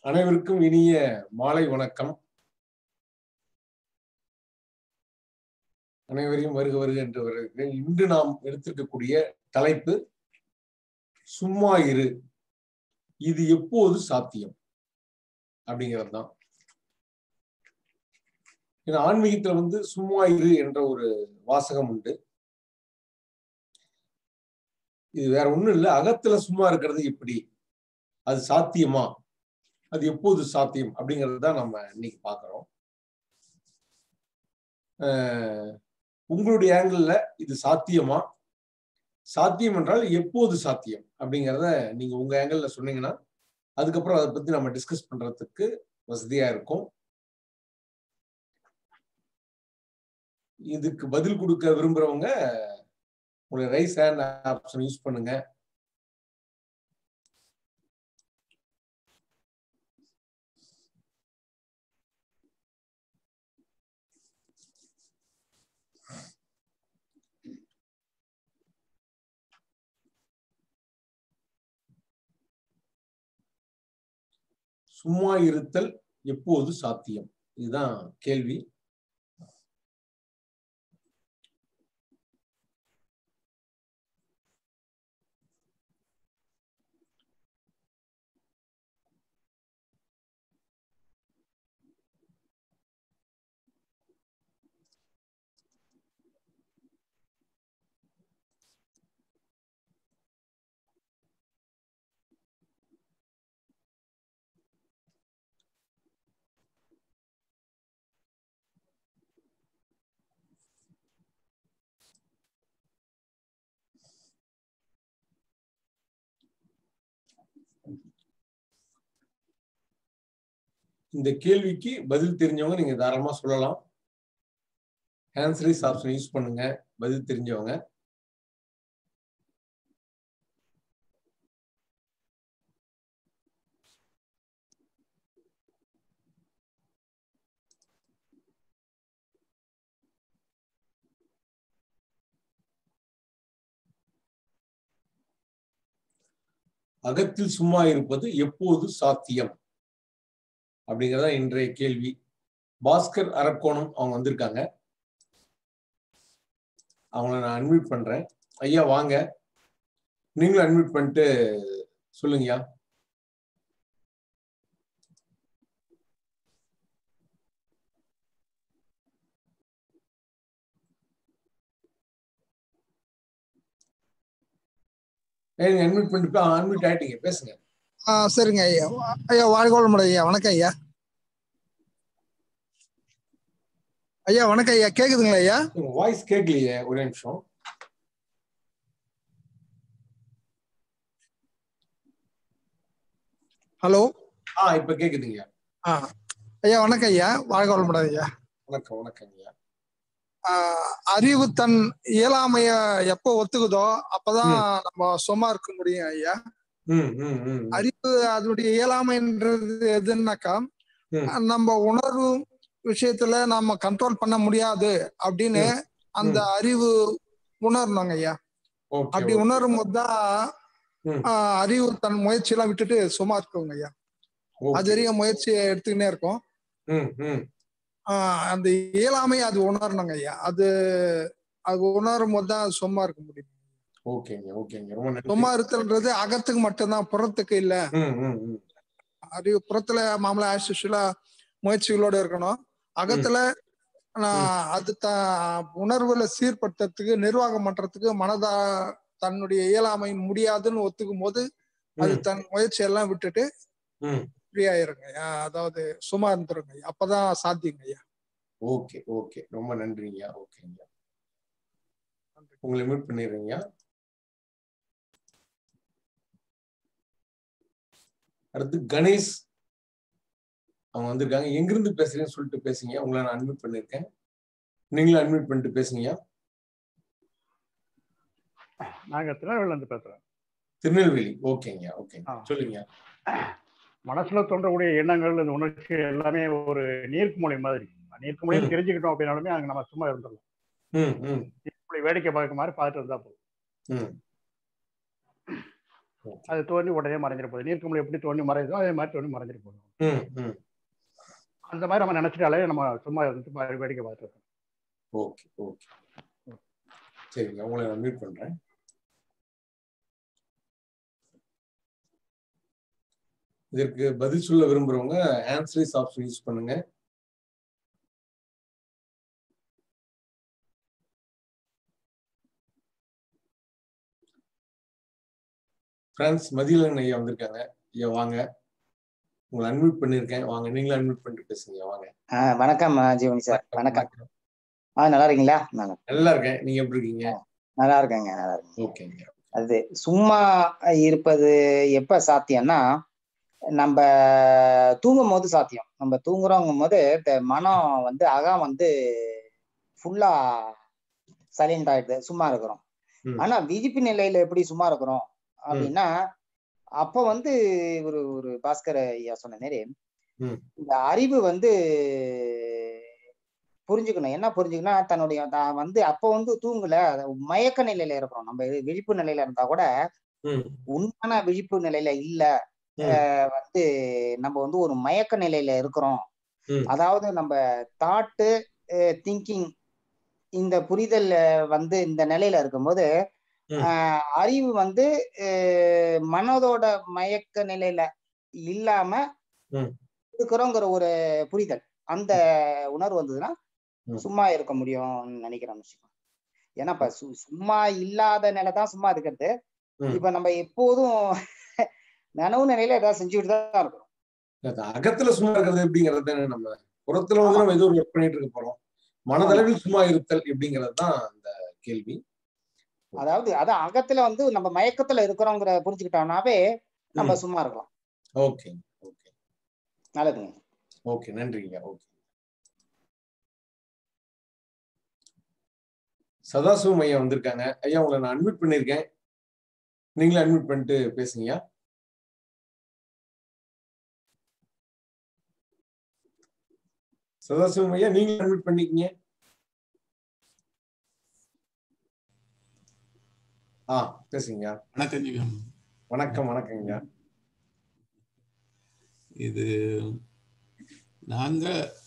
அனைவருக்கும் இனிய மாலை வணக்கம் அனைவரையும் வருக வருக என்று வருகிறேன் இன்று நாம் எடுத்திருக்கக்கூடிய தலைப்பு சும்மா இரு இது எப்போது சாத்தியம் அப்படிங்கிறது தான் ஏன்னா ஆன்மீகத்துல வந்து சும்மா இரு என்ற ஒரு வாசகம் உண்டு இது வேற ஒண்ணும் இல்லை அகத்துல சும்மா இருக்கிறது எப்படி அது சாத்தியமா அது எப்போது சாத்தியம் அப்படிங்கிறது தான் நம்ம இன்னைக்கு பார்க்கிறோம் உங்களுடைய ஆங்கிள் இது சாத்தியமா சாத்தியம் என்றால் எப்போது சாத்தியம் அப்படிங்கிறத நீங்க உங்க ஆங்கிள் சொன்னீங்கன்னா அதுக்கப்புறம் அதை பத்தி நம்ம டிஸ்கஸ் பண்றதுக்கு வசதியா இருக்கும் இதுக்கு பதில் கொடுக்க விரும்புறவங்க உங்களுடைய ரைஸ் ஹேண்ட் ஆப்ஷன் யூஸ் பண்ணுங்க சும்மா இருத்தல் எப்போது சாத்தியம் இதுதான் கேள்வி இந்த கேள்விக்கு பதில் தெரிஞ்சவங்க நீங்க தாராளமா சொல்லலாம் ஆன்சரிஸ் ஆப்ஷன் யூஸ் பண்ணுங்க பதில் தெரிஞ்சவங்க அகத்தில் சும்மா இருப்பது எப்போது சாத்தியம் அப்படிங்கிறதா இன்றைய கேள்வி பாஸ்கர் அரக்கோணம் அவங்க வந்திருக்காங்க அவங்கள நான் அட்மிட் பண்றேன் ஐயா வாங்க நீங்களும் அட்மிட் பண்ணிட்டு சொல்லுங்கய்யா நீங்க அட்மிட் பண்ணிட்டு அட்மிட் ஆயிட்டீங்க பேசுங்க ஆ சரிங்க ஐயா ஐயா வாழ்கோளமுட ஐயா வணக்கம் ஐயா ஐயா வணக்கம் ஐயா கேக்குதுங்களா ஐயா உங்க வாய்ஸ் கேட்கலையே ஒரே நிமிஷம் ஹலோ ஆ இப்ப கேக்குதுங்க ஆ ஐயா வணக்கம் ஐயா வாழ்கோளமுட ஐயா வணக்கம் வணக்கம் ஐயா அறிவு தன் இயலாமைய எப்போ ஒத்துக்குதோ அப்பதான் நம்ம சும்மா இருக்க முடியும் ஐயா அறிவு அதனுடைய இயலாமைன்றது எதுன்னாக்கா நம்ம உணர்வு விஷயத்துல நம்ம கண்ட்ரோல் பண்ண முடியாது அப்படின்னு அந்த அறிவு உணரணுங்க ஐயா அப்படி உணரும் போதுதான் அறிவு தன் முயற்சி எல்லாம் விட்டுட்டு சும்மா இருக்குங்க ஐயா அது வரைக்கும் முயற்சி எடுத்துக்கினே இருக்கும் அந்த இயலாமை அது உணரணுங்க ஐயா அது அது உணரும் போது தான் சும்மா இருக்க முடியும் ஓகேங்க ஓகேங்க ரொம்ப நன்றி சும்மா இருத்தல்ன்றது அகத்துக்கு மட்டும்தான் புறத்துக்கு இல்ல அறிவு புறத்துல மாமலா ஆஷுஷுலா முயற்சிகளோட இருக்கணும் அகத்துல அது த உணர்வுல சீர்படுத்துறதுக்கு நிர்வாகம் பண்றதுக்கு மனதா தன்னுடைய இயலாமை முடியாதுன்னு ஒத்துக்கும் போது அது தன் முயற்சி எல்லாம் விட்டுட்டு ஃப்ரீயாயிருங்க அதாவது சும்மா இருந்துருங்க அப்பதான் சாத்தியங்க ஐயா ஓகே ஓகே ரொம்ப நன்றிங்க ஓகேங்க உங்களை மீட் பண்ணிடுறீங்க அடுத்து கணேஷ் அவங்க வந்திருக்காங்க எங்கிருந்து பேசுறீங்கன்னு சொல்லிட்டு பேசுங்க உங்களை நான் அட்மிட் பண்ணிருக்கேன் நீங்களும் அட்மிட் பண்ணிட்டு பேசுங்கய்யா நாங்க திருநெல்வேலில இருந்து பேசுறோம் திருநெல்வேலி ஓகேங்க ஓகேங்க சொல்லுங்க மனசுல தோன்றக்கூடிய எண்ணங்கள் இந்த உணர்ச்சி எல்லாமே ஒரு நீர்க்குமொழி மாதிரி நீர்க்குமொழி தெரிஞ்சுக்கிட்டோம் அப்படின்னாலுமே அங்க நம்ம சும்மா இருந்துடலாம் நீர்க்குமொழி வேடிக்கை பார்க்க மாதிரி பார்த்துட்டு இருந்தா போதும் ஓகே அது தோண்டி உடனே மறைஞ்சிட போகுது நீர்க்குமிழி எப்படி தோண்டி மறையுதோ அதே மாதிரி தோண்டி மறைஞ்சிட போகுது ம் ம் அந்த மாதிரி நம்ம நினைச்சிட்டாலே நம்ம சும்மா இருந்து பா- வேடிக்கை பார்த்துருக்கோம் ஓகே ஓகே சரிங்க உங்களை நான் மீட் பண்றேன் இதற்கு பதில் சொல்ல விரும்புறவங்க ஆன்சரிஸ் ஆப்ஷன் யூஸ் பண்ணுங்க பிரான்ஸ் மதியலன் ஐயா வந்திருக்காங்க ஐயா வாங்க உங்களை அன்மியூட் பண்ணிருக்கேன் வாங்க நீங்களும் அன்மியூட் பண்ணிட்டு பேசுங்க வாங்க ஆ வணக்கம் ஆ, ஜீவனி சார் வணக்கம் ஆ நல்லா இருக்கீங்களா நல்லா நல்லா இருக்கேன் நீங்க எப்படி இருக்கீங்க நல்லா இருக்கேங்க நல்லா இருக்கேங்க ஓகேங்க அது சும்மா இருப்பது எப்ப சாத்தியம்னா நம்ம தூங்கும் போது சாத்தியம் நம்ம தூங்குறோங்கும் போது இந்த மனம் வந்து அகம் வந்து ஃபுல்லா சைலண்ட் ஆயிடுது சும்மா இருக்கிறோம் ம். ஆனா விழிப்பு நிலையில எப்படி சும்மா இருக்கிறோம் அப்படின்னா அப்ப வந்து ஒரு ஒரு பாஸ்கர் ஐயா சொன்ன மாதிரி ம். இந்த அறிவு வந்து புரிஞ்சுக்கணும் என்ன புரிஞ்சுக்கணும் தன்னுடைய தான் வந்து அப்ப வந்து தூங்கல மயக்க நிலையில இருக்கிறோம் நம்ம இது விழிப்பு நிலையில இருந்தா கூட ம் உண்மையான விழிப்பு நிலையில இல்ல ம். அஹ் வந்து நம்ம வந்து ஒரு மயக்க நிலையில இருக்கிறோம் ம். அதாவது நம்ம தாட்டு திங்கிங் இந்த புரிதல் அஹ், வந்து இந்த நிலையில இருக்கும்போது ம். அஹ், அறிவு வந்து அஹ், மனதோட மயக்க நிலையில இல்லாம ம். இருக்கிறோங்கிற ஒரு புரிதல் அந்த உணர்வு வந்ததுன்னா ம். சும்மா இருக்க முடியும்னு நினைக்கிறேன் வச்சுக்கோங்க. ஏன்னா இப்ப சு- சும்மா இல்லாத நிலை தான் சும்மா இருக்கிறது ம். இப்ப நம்ம எப்போதும் நனவு நிலையில ஏதாவது செஞ்சுட்டு தான் இருக்கிறோம் அது அகத்துல சும்மா இருக்கிறது எப்படிங்கிறது தானே நம்ம புறத்துல வந்து நம்ம ஏதோ ஒரு ஒர்க் பண்ணிட்டு இருக்க போறோம் மனதளவில் சும்மா இருத்தல் எப்படிங்கிறது தான் அந்த கேள்வி அதாவது அதான் அகத்துல வந்து நம்ம மயக்கத்துல இருக்கிறோங்கிற புரிஞ்சுக்கிட்டோம்னாவே நம்ம ம். சும்மா இருக்கலாம் ஓகே ஓகே நல்லதுங்க ஓகே நன்றிங்க ஓகே சதாசிவம் ஐயா வந்திருக்காங்க ஐயா உங்களை நான் அட்மிட் பண்ணிருக்கேன் நீங்களும் அட்மிட் பண்ணிட்டு பேசுங்க சதாசிவம் ஐயா நீங்களும் அட்மிட் பண்ணிக்கங்க ஆ பேசுங்க வணக்கம் ஜீவன் வணக்கம் வணக்கங்க இது நாங்க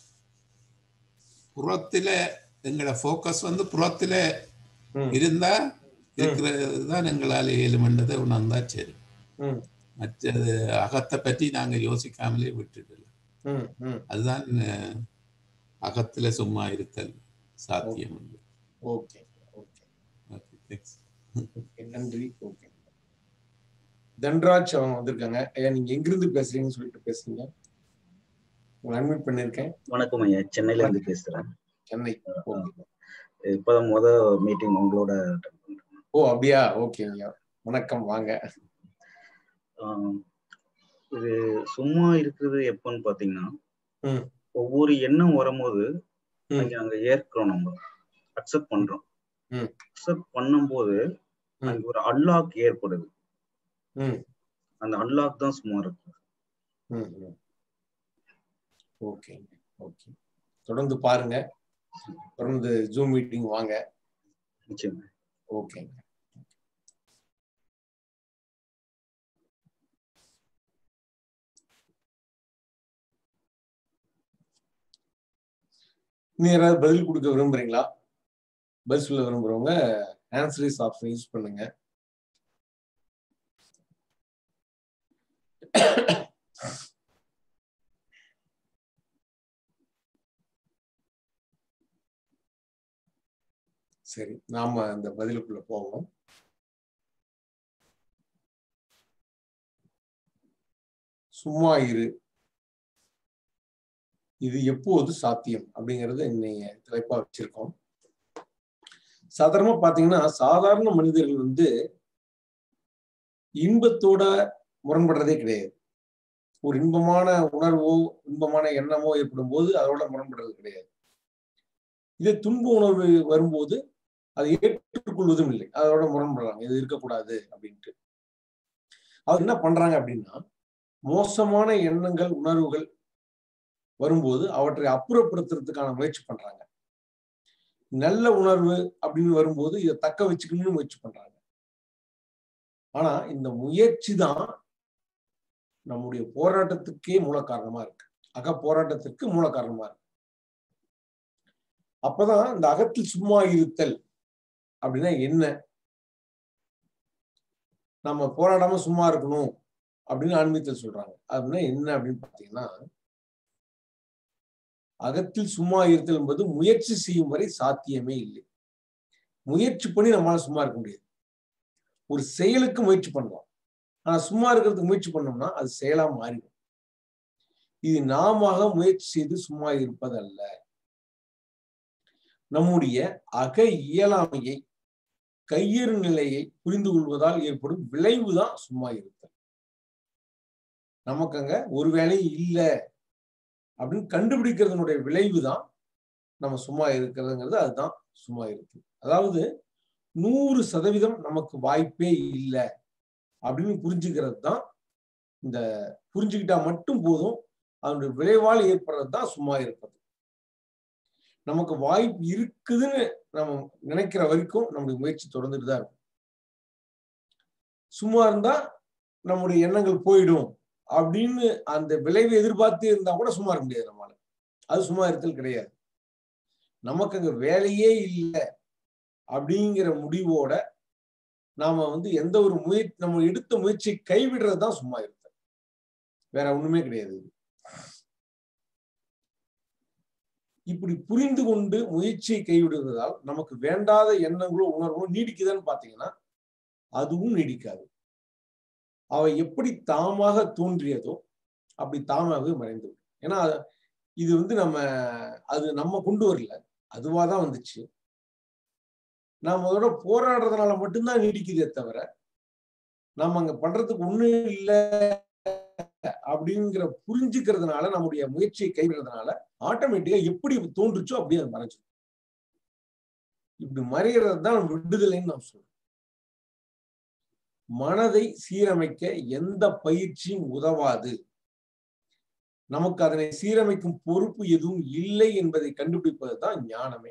புறத்துல எங்களோட ஃபோக்கஸ் வந்து புறத்துல ம், இருந்தா இருக்கிறது தான் எங்களால் ஏழுமன்றதை உணர்ந்தா சரி ம், மற்றது அகத்தை பற்றி நாங்க யோசிக்காமலே விட்டுடல ம், ம். அதுதான் அஹ், அகத்துல சும்மா இருத்தல் சாத்தியம் okay okay okay thanks okay, நன்றி ஓகே தன்ராஜ் அவங்க வந்திருக்காங்க ஐயா நீங்க எங்கிருந்து பேசுறீங்கன்னு சொல்லிட்டு பேசுறீங்க உங்களை அட்மிட் பண்ணிருக்கேன் வணக்கம் ஐயா சென்னையில இருந்து பேசுறேன் சென்னை ஓகே இப்பதான் முத மீட்டிங் உங்களோட attend பண்றேன். ஓ அப்படியா ஓகே ஐயா வணக்கம் வாங்க ஆஹ் இது சும்மா இருக்கிறது எப்போன்னு பாத்தீங்கன்னா ம். ஒவ்வொரு எண்ணம் வரும்போது ம். அங்க அங்க ஏற்கிறோம் நம்ம அக்செப்ட் பண்றோம் ம். அக்செப்ட் பண்ணும்போது ம். அங்க ஒரு அன்லாக் ஏற்படுது ம் அந்த அன்லாக் தான் சும்மா இருக்கு ம் ம். ஓகே ஓகே தொடர்ந்து பாருங்க தொடர்ந்து ஜூம் மீட்டிங் வாங்க நிச்சயமா ஓகேங்க இன்னும் யாராவது பதில் கொடுக்க விரும்புறீங்களா பதில் சொல்ல விரும்புறவங்க ஆன்சரிஸ் ஆப்ஷன் யூஸ் பண்ணுங்க சரி நாம அந்த பதிலுக்குள்ள போவோம் சும்மா இரு இது எப்போது சாத்தியம் அப்படிங்கறது இன்னைய தலைப்பா வச்சிருக்கோம் சாதாரணமா பாத்தீங்கன்னா சாதாரண மனிதர்கள் வந்து இன்பத்தோட முரண்படுறதே கிடையாது ஒரு இன்பமான உணர்வோ இன்பமான எண்ணமோ ஏற்படும் போது அதோட முரண்படுறது கிடையாது இதே துன்ப உணர்வு வரும்போது அதை ஏற்றுக்கொள்வதும் இல்லை அதோட முரண்படுறாங்க இது இருக்கக்கூடாது அப்படின்ட்டு அவர் என்ன பண்றாங்க அப்படின்னா மோசமான எண்ணங்கள் உணர்வுகள் வரும்போது அவற்றை அப்புறப்படுத்துறதுக்கான முயற்சி பண்றாங்க நல்ல உணர்வு அப்படின்னு வரும்போது இதை தக்க வச்சுக்கணும்னு முயற்சி பண்றாங்க ஆனா இந்த முயற்சி தான் நம்முடைய போராட்டத்துக்கே மூல காரணமா இருக்கு அக போராட்டத்திற்கு மூல காரணமா இருக்கு அப்பதான் இந்த அகத்தில் சும்மா இருத்தல் அப்படின்னா என்ன நம்ம போராடாம சும்மா இருக்கணும் அப்படின்னு ஆன்மீகத்தில் சொல்றாங்க அப்படின்னா என்ன அப்படின்னு பாத்தீங்கன்னா அகத்தில் சும்மா இருத்தல் என்பது முயற்சி செய்யும் வரை சாத்தியமே இல்லை முயற்சி பண்ணி நம்மளால சும்மா இருக்க முடியாது ஒரு செயலுக்கு முயற்சி பண்ணலாம் ஆனா சும்மா இருக்கிறதுக்கு முயற்சி பண்ணோம்னா அது செயலா மாறிடும் இது நாம முயற்சி செய்து சும்மா இருப்பது அல்ல நம்முடைய அக இயலாமையை கையறு நிலையை புரிந்து கொள்வதால் ஏற்படும் விளைவுதான் சும்மா இருத்தல் நமக்கு அங்க ஒரு வேலையும் இல்லை அப்படின்னு கண்டுபிடிக்கிறதுனுடைய விளைவு தான் நம்ம சும்மா இருக்கிறதுங்கிறது அதுதான் சும்மா இருக்கு அதாவது நூறு சதவீதம் நமக்கு வாய்ப்பே இல்லை அப்படின்னு புரிஞ்சுக்கிறது தான் இந்த புரிஞ்சுக்கிட்டா மட்டும் போதும் அதனுடைய விளைவால் ஏற்படுறது தான் சும்மா இருப்பது நமக்கு வாய்ப்பு இருக்குதுன்னு நம்ம நினைக்கிற வரைக்கும் நம்முடைய முயற்சி தொடர்ந்துட்டு தான் இருக்கும் சும்மா இருந்தா நம்முடைய எண்ணங்கள் போயிடும் அப்படின்னு அந்த விளைவை எதிர்பார்த்து இருந்தா கூட சும்மா இருக்க முடியாது நம்மளால அது சும்மா இருத்தல் கிடையாது நமக்கு அங்க வேலையே இல்லை அப்படிங்கிற முடிவோட நாம வந்து எந்த ஒரு முயற்சி நம்ம எடுத்த முயற்சியை கைவிடுறது தான் சும்மா இருத்தல் வேற ஒண்ணுமே கிடையாது இப்படி புரிந்து கொண்டு முயற்சியை கைவிடுவதால் நமக்கு வேண்டாத எண்ணங்களோ உணர்வோ நீடிக்குதான்னு பாத்தீங்கன்னா அதுவும் நீடிக்காது அவை எப்படி தாமாக தோன்றியதோ அப்படி தாமாகவே மறைந்து விடும் ஏன்னா இது வந்து நம்ம அது நம்ம கொண்டு வரல அதுவாதான் வந்துச்சு நாம அதோட போராடுறதுனால மட்டும்தான் நீடிக்குதே தவிர நம்ம அங்க பண்றதுக்கு ஒண்ணும் இல்லை அப்படிங்கிற புரிஞ்சுக்கிறதுனால நம்முடைய முயற்சியை கைவிடுறதுனால ஆட்டோமேட்டிக்கா எப்படி தோன்றுச்சோ அப்படியே அது மறைஞ்சிடும் இப்படி மறைகிறது தான் விடுதலைன்னு நாம் சொல்றோம் மனதை சீரமைக்க எந்த பயிற்சியும் உதவாது நமக்கு அதனை சீரமைக்கும் பொறுப்பு எதுவும் இல்லை என்பதை கண்டுபிடிப்பது தான் ஞானமே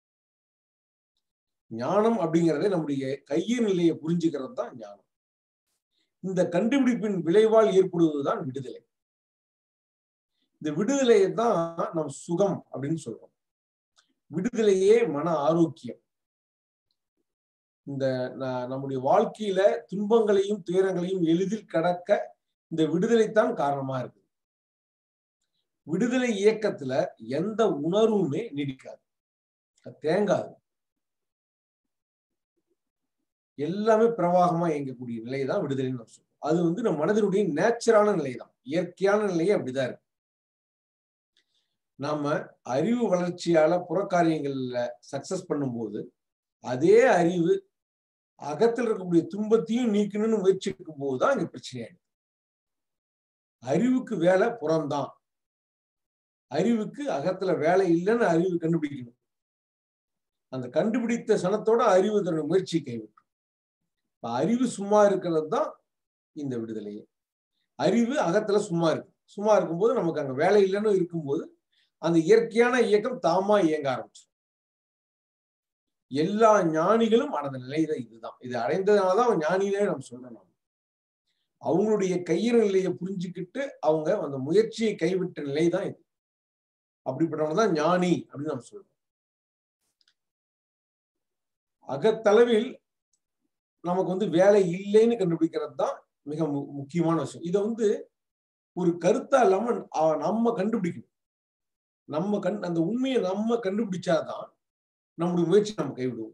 ஞானம் அப்படிங்கறத நம்முடைய கையின் நிலையை புரிஞ்சுக்கிறது தான் ஞானம் இந்த கண்டுபிடிப்பின் விளைவால் ஏற்படுவதுதான் விடுதலை இந்த விடுதலையை தான் நம் சுகம் அப்படின்னு சொல்றோம் விடுதலையே மன ஆரோக்கியம் இந்த நம்முடைய வாழ்க்கையில துன்பங்களையும் துயரங்களையும் எளிதில் கடக்க இந்த விடுதலை தான் காரணமா இருக்கு விடுதலை இயக்கத்துல எந்த உணர்வுமே நீடிக்காது தேங்காது எல்லாமே பிரவாகமா இயங்கக்கூடிய நிலை தான் விடுதலைன்னு நம்ம சொல்றோம் அது வந்து நம்ம மனதினுடைய நேச்சரான நிலை தான் இயற்கையான நிலையே அப்படிதான் இருக்கு நாம அறிவு வளர்ச்சியால புறக்காரியங்கள்ல சக்சஸ் பண்ணும்போது அதே அறிவு அகத்தில் இருக்கக்கூடிய துன்பத்தையும் நீக்கணும்னு முயற்சிக்கும் போதுதான் இங்க பிரச்சனையாயிடுது அறிவுக்கு வேலை புறம்தான் அறிவுக்கு அகத்துல வேலை இல்லைன்னு அறிவு கண்டுபிடிக்கணும் அந்த கண்டுபிடித்த சனத்தோட அறிவு தன்னுடைய முயற்சி கைவிட்டு அறிவு சும்மா இருக்கிறது தான் இந்த விடுதலையே அறிவு அகத்துல சும்மா இருக்கு சும்மா இருக்கும்போது நமக்கு அங்க வேலை இல்லைன்னு இருக்கும்போது அந்த இயற்கையான இயக்கம் தாமா இயங்க ஆரம்பிச்சு எல்லா ஞானிகளும் அடைந்த நிலை தான் இதுதான் இது அடைந்ததுனாலதான் அவன் ஞானினே நம்ம சொல்றோம் நம்ம அவங்களுடைய கையிற நிலையை புரிஞ்சுக்கிட்டு அவங்க அந்த முயற்சியை கைவிட்ட நிலை தான் இது அப்படிப்பட்டவங்க தான் ஞானி அப்படின்னு நம்ம சொல்றோம் அகத்தளவில் நமக்கு வந்து வேலை இல்லைன்னு கண்டுபிடிக்கிறது தான் மிக முக்கியமான விஷயம் இதை வந்து ஒரு கருத்தா இல்லாம நம்ம கண்டுபிடிக்கணும் நம்ம கண் அந்த உண்மையை நம்ம கண்டுபிடிச்சாதான் நம்முடைய முயற்சி நம்ம கைவிடுவோம்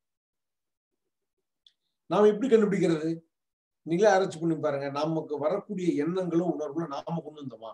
நாம் எப்படி கண்டுபிடிக்கிறது நீங்களே ஆராய்ச்சி பண்ணி பாருங்க நமக்கு வரக்கூடிய எண்ணங்களும் உணர்வுகளும் நாம கொண்டு வந்தோமா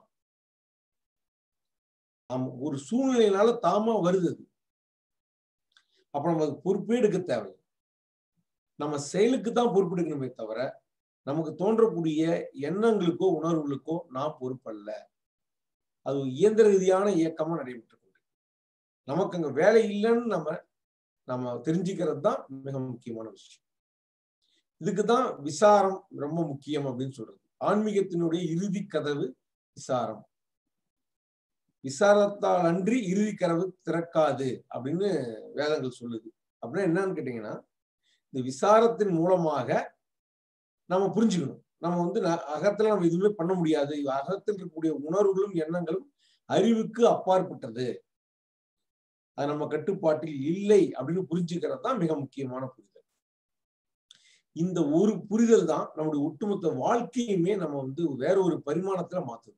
நாம ஒரு சூழ்நிலையினால தாமா வருது அது அப்ப நம்ம அதுக்கு பொறுப்பே எடுக்க தேவை நம்ம செயலுக்கு தான் பொறுப்பெடுக்கணுமே தவிர நமக்கு தோன்றக்கூடிய எண்ணங்களுக்கோ உணர்வுகளுக்கோ நான் பொறுப்பல்ல அது இயந்திர ரீதியான இயக்கமா நடைபெற்று கொண்டு நமக்கு அங்க வேலை இல்லைன்னு நம்ம நம்ம தெரிஞ்சுக்கிறது தான் மிக முக்கியமான விஷயம் இதுக்கு தான் விசாரம் ரொம்ப முக்கியம் அப்படின்னு சொல்றது ஆன்மீகத்தினுடைய இறுதி கதவு விசாரம் விசாரத்தால் அன்றி இறுதி கதவு திறக்காது அப்படின்னு வேதங்கள் சொல்லுது அப்படின்னா என்னன்னு கேட்டீங்கன்னா இந்த விசாரத்தின் மூலமாக நம்ம புரிஞ்சுக்கணும் நம்ம வந்து ந- அகத்துல நம்ம எதுவுமே பண்ண முடியாது அகத்தில் இருக்கக்கூடிய உணர்வுகளும் எண்ணங்களும் அறிவுக்கு அப்பாற்பட்டது அது நம்ம கட்டுப்பாட்டில் இல்லை அப்படின்னு புரிஞ்சுக்கிறது தான் மிக முக்கியமான புரிதல் இந்த ஒரு புரிதல் தான் நம்முடைய ஒட்டுமொத்த வாழ்க்கையுமே நம்ம வந்து வேற ஒரு பரிமாணத்துல மாத்துது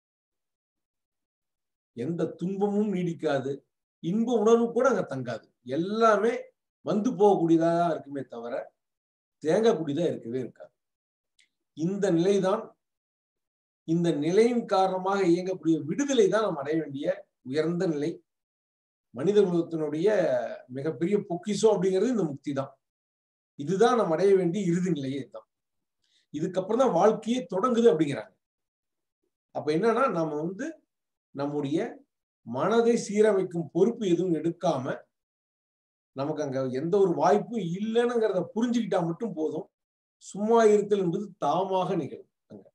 எந்த துன்பமும் நீடிக்காது இன்ப உணர்வு கூட அங்க தங்காது எல்லாமே வந்து போகக்கூடியதா தான் இருக்குமே தவிர தேங்கக்கூடியதா இருக்கவே இருக்காது இந்த நிலைதான் இந்த நிலையின் காரணமாக இயங்கக்கூடிய விடுதலை தான் நாம் அடைய வேண்டிய உயர்ந்த நிலை மனித குலத்தினுடைய மிகப்பெரிய பொக்கிஷம் அப்படிங்கிறது இந்த முக்தி தான் இதுதான் நம்ம அடைய வேண்டிய இறுதி நிலையே இதுதான் இதுக்கப்புறம் தான் வாழ்க்கையே தொடங்குது அப்படிங்கிறாங்க அப்ப என்னன்னா நம்ம வந்து நம்முடைய மனதை சீரமைக்கும் பொறுப்பு எதுவும் எடுக்காம நமக்கு அங்க எந்த ஒரு வாய்ப்பும் இல்லைன்னுங்கிறத புரிஞ்சுக்கிட்டா மட்டும் போதும் சும்மா இருத்தல் என்பது தாமாக நிகழும் அங்க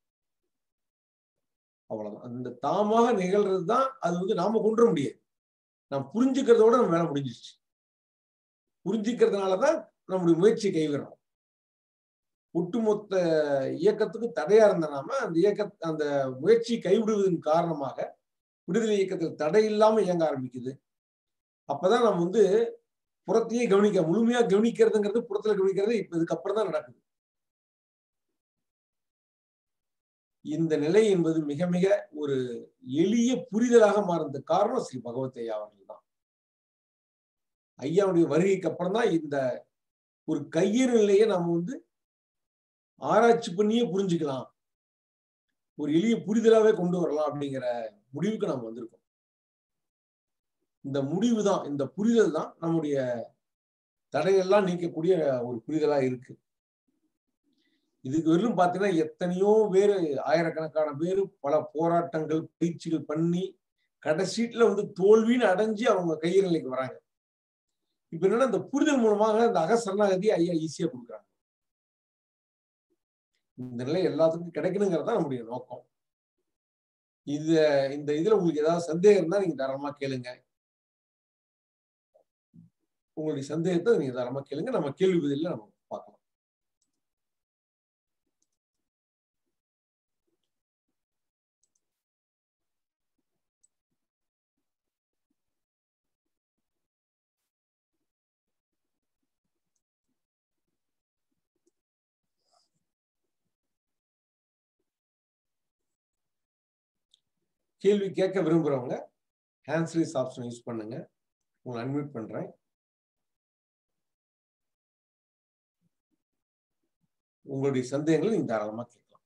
அவ்வளவுதான் அந்த தாமாக நிகழ்றது தான் அது வந்து நாம கொண்டு வர முடியாது நாம் புரிஞ்சுக்கிறதோட நம்ம வேலை முடிஞ்சிருச்சு புரிஞ்சுக்கிறதுனாலதான் நம்முடைய முயற்சி கைவிடுறோம் ஒட்டுமொத்த இயக்கத்துக்கு தடையா இருந்த நாம அந்த இயக்க அந்த முயற்சி கைவிடுவதன் காரணமாக விடுதலை இயக்கத்தில் தடை இல்லாம இயங்க ஆரம்பிக்குது அப்பதான் நம்ம வந்து புறத்தையே கவனிக்க முழுமையா கவனிக்கிறதுங்கிறது புறத்துல கவனிக்கிறது இப்ப இதுக்கப்புறம் தான் நடக்குது இந்த நிலை என்பது மிக மிக ஒரு எளிய புரிதலாக மாறினது காரணம் ஸ்ரீ பகவத் ஐயா அவர்கள் தான் ஐயாவுடைய வருகைக்கு அப்புறம் தான் இந்த ஒரு கையறு நிலையை நம்ம வந்து ஆராய்ச்சி பண்ணியே புரிஞ்சுக்கலாம் ஒரு எளிய புரிதலாவே கொண்டு வரலாம் அப்படிங்கிற முடிவுக்கு நாம் வந்திருக்கோம் இந்த முடிவு தான் இந்த புரிதல் தான் நம்முடைய தடையெல்லாம் நீக்கக்கூடிய ஒரு புரிதலா இருக்கு இதுக்கு வெறும் பார்த்தீங்கன்னா எத்தனையோ பேர் ஆயிரக்கணக்கான பேர் பல போராட்டங்கள் பயிற்சிகள் பண்ணி கடைசீட்ல வந்து தோல்வின்னு அடைஞ்சு அவங்க கையில் நிலைக்கு வராங்க இப்ப என்னன்னா இந்த புரிதல் மூலமாக இந்த அகசரணாகதி ஐயா ஈஸியா கொடுக்குறாங்க இந்த நிலை எல்லாத்துக்கும் கிடைக்கணுங்கிறது தான் நம்முடைய நோக்கம் இது இந்த இதுல உங்களுக்கு ஏதாவது சந்தேகம் இருந்தா நீங்க தாராளமா கேளுங்க உங்களுடைய சந்தேகத்தை நீங்க தாராளமா கேளுங்க நம்ம கேள்வி பதில நம்ம பார்க்கலாம் கேள்வி கேட்க விரும்புறவங்க ஹேண்ட்ஸ் ரீஸ் ஆப்ஷன் யூஸ் பண்ணுங்க உங்களை அன்மியூட் பண்றேன் உங்களுடைய சந்தேகங்களை நீங்க தாராளமா கேட்கலாம்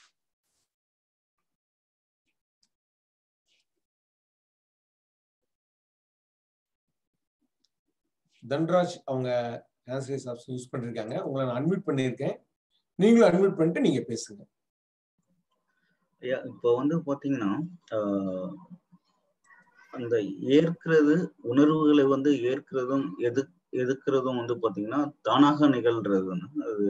தன்ராஜ் அவங்க ஹேண்ட்ஸ் ரீஸ் ஆப்ஷன் யூஸ் பண்ணிருக்காங்க உங்களை நான் அன்மியூட் பண்ணியிருக்கேன் நீங்களும் அன்மியூட் பண்ணிட்டு நீங்க பேசுங்க ஐயா இப்போ வந்து பாத்தீங்கன்னா ஆஹ், அந்த ஏற்கிறது உணர்வுகளை வந்து ஏற்கிறதும் எது எதுக்குறதும் வந்து பாத்தீங்கன்னா தானாக நிகழ்றதுன்னு அது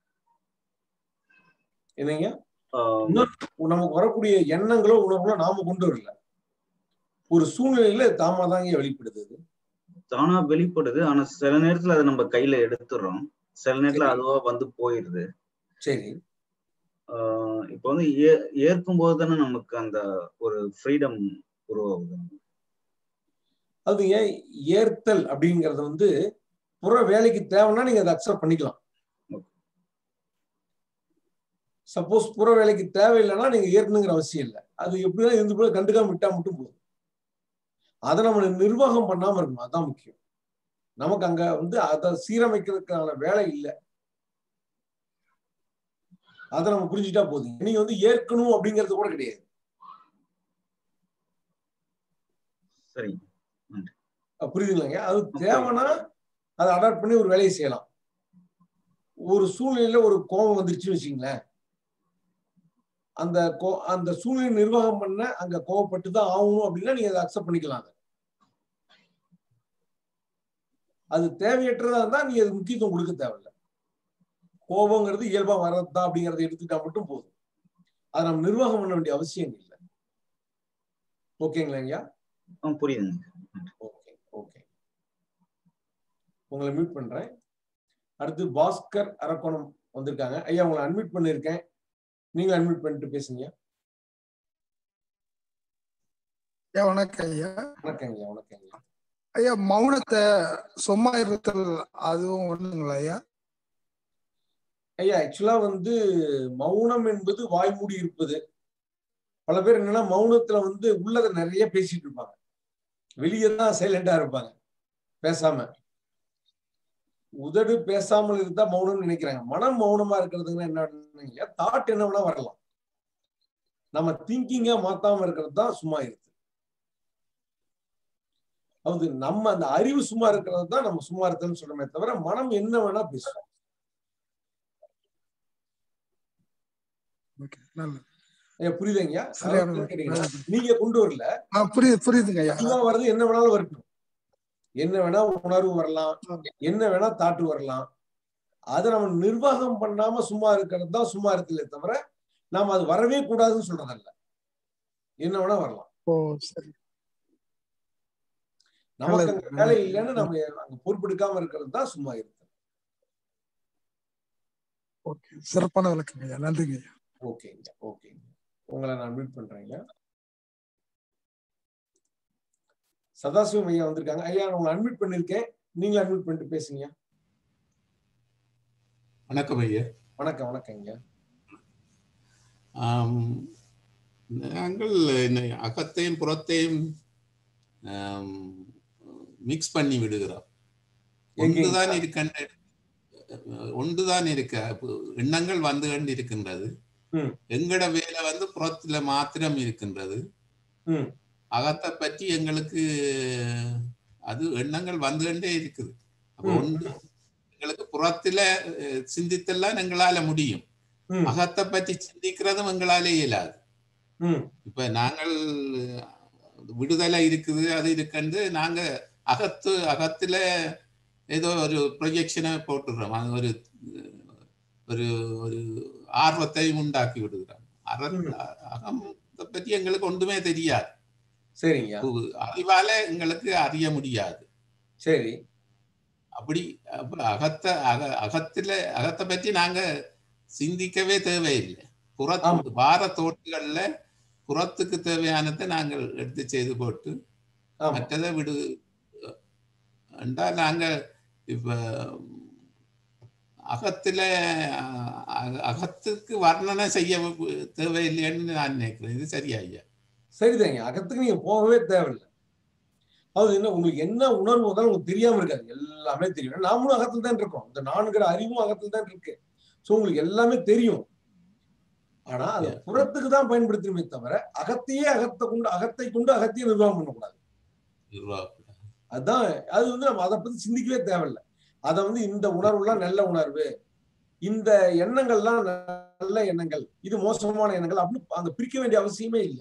என்னங்க ஆஹ், நமக்கு வரக்கூடிய எண்ணங்களோ உணர்வுகளோ நாம கொண்டு வரல ஒரு சூழ்நிலையில தாமா தாங்க வெளிப்படுது அது. தானா வெளிப்படுது ஆனா சில நேரத்துல அதை நம்ம கையில எடுத்துடுறோம் சில நேரத்துல சரி. அதுவா வந்து போயிருது சரி ஆஹ், இப்போ வந்து ஏ ஏற்கும் போது தானே நமக்கு அந்த ஒரு ஃப்ரீடம் உருவாகுது அது ஏன் ஏற்தல் அப்படிங்கறது வந்து புற வேலைக்கு தேவைன்னா நீங்க அதை அக்செப்ட் பண்ணிக்கலாம் சப்போஸ் புற வேலைக்கு தேவையில்லைன்னா நீங்க ஏற்கணுங்கிற அவசியம் இல்லை அது எப்படிதான் இருந்து போல கண்டுக்காம விட்டா மட்டும் போதும் அதை நம்ம நிர்வாகம் பண்ணாம இருக்கணும் அதான் முக்கியம் நமக்கு அங்க வந்து அதை சீரமைக்கிறதுக்கான வேலை இல்லை அதை நம்ம புரிஞ்சுட்டா போதும் நீங்க வந்து ஏற்கணும் அப்படிங்கிறது கூட கிடையாது சரி அஹ் புரியுதுங்களாங்க அது தேவைன்னா அதை அடாப்ட் பண்ணி ஒரு வேலையை செய்யலாம் ஒரு சூழ்நிலையில ஒரு கோபம் வந்துருச்சுன்னு வச்சுங்களேன் அந்த கோ அந்த சூழ்நிலை நிர்வாகம் பண்ண அங்க கோவப்பட்டு தான் ஆகணும் அப்படின்னா நீங்க அதை அக்செப்ட் பண்ணிக்கலாம் அதை அது தேவையற்றதா இருந்தா நீங்க அது முக்கியத்துவம் கொடுக்க தேவையில்ல கோபங்கிறது இயல்பா வர்றதுதான் அப்படிங்கறத எடுத்துட்டா மட்டும் போதும் அதை நம்ம நிர்வாகம் பண்ண வேண்டிய அவசியம் இல்லை ஓகேங்களா ஐயா ஆ, புரியுதுங்க ஓகே ஓகே உங்களை மியூட் பண்றேன் அடுத்து பாஸ்கர் அரக்கோணம் வந்திருக்காங்க ஐயா உங்களை அட்மிட் பண்ணிருக்கேன் நீங்க அட்மிட் பண்ணிட்டு பேசுங்க ஐயா வணக்கம் ஐயா வணக்கங்க ஐயா வணக்கங்க ஐயா ஐயா மௌனத்தை சும்மா இருத்தல் அதுவும் ஒண்ணுங்களா ஐயா ஐயா ஆக்சுவலா வந்து மௌனம் என்பது வாய்மூடி இருப்பது பல பேர் என்னன்னா மௌனத்துல வந்து உள்ளதை நிறைய பேசிட்டு இருப்பாங்க வெளியே தான் சைலண்டா இருப்பாங்க பேசாம உதடு பேசாமல் இருந்தா மௌனம்னு நினைக்கிறாங்க மனம் மௌனமா இருக்கிறதுங்கன்னா என்ன தாட் என்ன வேணா வரலாம் நம்ம திங்கிங்கா மாத்தாம இருக்கிறது தான் சும்மா இருக்கு அது நம்ம அந்த அறிவு சும்மா இருக்கிறது தான் நம்ம சும்மா இருக்குன்னு சொல்றோமே தவிர மனம் என்ன வேணா பேசும் ஓகே நல்லது ஐயா புரியுதுங்கய்யா சரியான அதாவது கேட்டீங்கன்னா, நல்லது. நீங்க கொண்டு வரல ஆ புரியுது புரியுதுங்க ஐயா இதுவா வருது என்ன வேணாலும் வரட்டும் என்ன வேணா உணர்வு வரலாம் என்ன வேணா தாட்டு வரலாம் அதை நம்ம நிர்வாகம் பண்ணாம சும்மா இருக்கிறது தான் சும்மா இருக்குல்ல தவிர நாம அது வரவே கூடாதுன்னு சொல்றதல்ல என்ன வேணா வரலாம் ஓ சரி நமக்கு நல்லது, அங்க வேலை நல்லது. இல்லைன்னு நம்ம அங்க பொறுப்பெடுக்காம இருக்கிறது தான் சும்மா இருக்கு ஓகே சிறப்பான விளக்கங்க ஐயா நன்றிங்க ஐயா ஓகேங்க ஓகேங்க உங்களை நான் மீட் பண்றேங்க சதாசிவம் ஐயா வந்திருக்காங்க ஐயா நான் உங்களை அட்மிட் பண்ணிருக்கேன் நீங்களும் அட்மிட் பண்ணிட்டு பேசுங்க வணக்கம் ஐயா வணக்கம் வணக்கங்க ஆம், நாங்கள் இந்த அகத்தையும் புறத்தையும் மிக்ஸ் பண்ணி விடுகிறோம் எங்கேங்க? ஒன்றுதான் இருக்கின்ற ஒன்றுதான் இருக்க அப்போ எண்ணங்கள் வந்து கொண்டு இருக்கின்றது ம். எங்கட வேலை வந்து புறத்துல மாத்திரம் இருக்கின்றது ம். அகத்தை பற்றி எங்களுக்கு அது எண்ணங்கள் வந்து கொண்டே இருக்குது அப்போ ம். ஒன்று எங்களுக்கு புறத்துல அஹ், சிந்தித்தெல்லாம் எங்களால முடியும் ம். அகத்தை பற்றி சிந்திக்கிறதும் எங்களாலே இயலாது ம் இப்ப நாங்கள் விடுதலை இருக்குது அது இருக்குன்னு நாங்க அகத்து அகத்துல ஏதோ ஒரு ப்ரொஜெக்ஷனை போட்டுடுறோம் அது ஒரு ஒரு ஒரு ஆர்வத்தை உண்டாக்கி விடுகிறோம் அற- ம். அகத்தை பற்றி எங்களுக்கு ஒன்றுமே தெரியாது சரிங்க அறிவால எங்களுக்கு அறிய முடியாது சரி அப்படி அப்ப அகத்தை அக அகத்துல அகத்தை பற்றி நாங்க சிந்திக்கவே தேவையில்லை புறத்து வார தோட்டுகள்ல புறத்துக்கு தேவையானதை நாங்கள் எடுத்து செய்து போட்டு ஆமா மற்றதை விடு என்றால் நாங்க இப்ப அகத்துல அக- அகத்துக்கு வர்ணனை செய்ய தேவையில்லைன்னு நான் நினைக்கிறேன் இது சரியா ஐயா சரிதாங்க அகத்துக்கு நீங்க போகவே தேவையில்லை அது என்ன உங்களுக்கு என்ன உணர்வு வந்தாலும் உங்களுக்கு தெரியாம இருக்காது எல்லாமே தெரியும் நாமளும் அகத்துல தான் இருக்கோம் இந்த நான்கிற அறிவும் அகத்துல தான் இருக்கு சோ உங்களுக்கு எல்லாமே தெரியும் ஆனா அது Yeah. புறத்துக்கு தான் பயன்படுத்தணுமே தவிர அகத்தையே அகத்தை கொண்டு அகத்தை கொண்டு அகத்தையே நிர்வாகம் பண்ணக்கூடாது நிர்வாகம் அதான் அது வந்து நம்ம அதை பத்தி சிந்திக்கவே தேவையில்லை அதை வந்து இந்த உணர்வுலாம் நல்ல உணர்வு இந்த எண்ணங்கள்லாம் நல்ல எண்ணங்கள் இது மோசமான எண்ணங்கள் அப்படின்னு அங்க பிரிக்க வேண்டிய அவசியமே இல்லை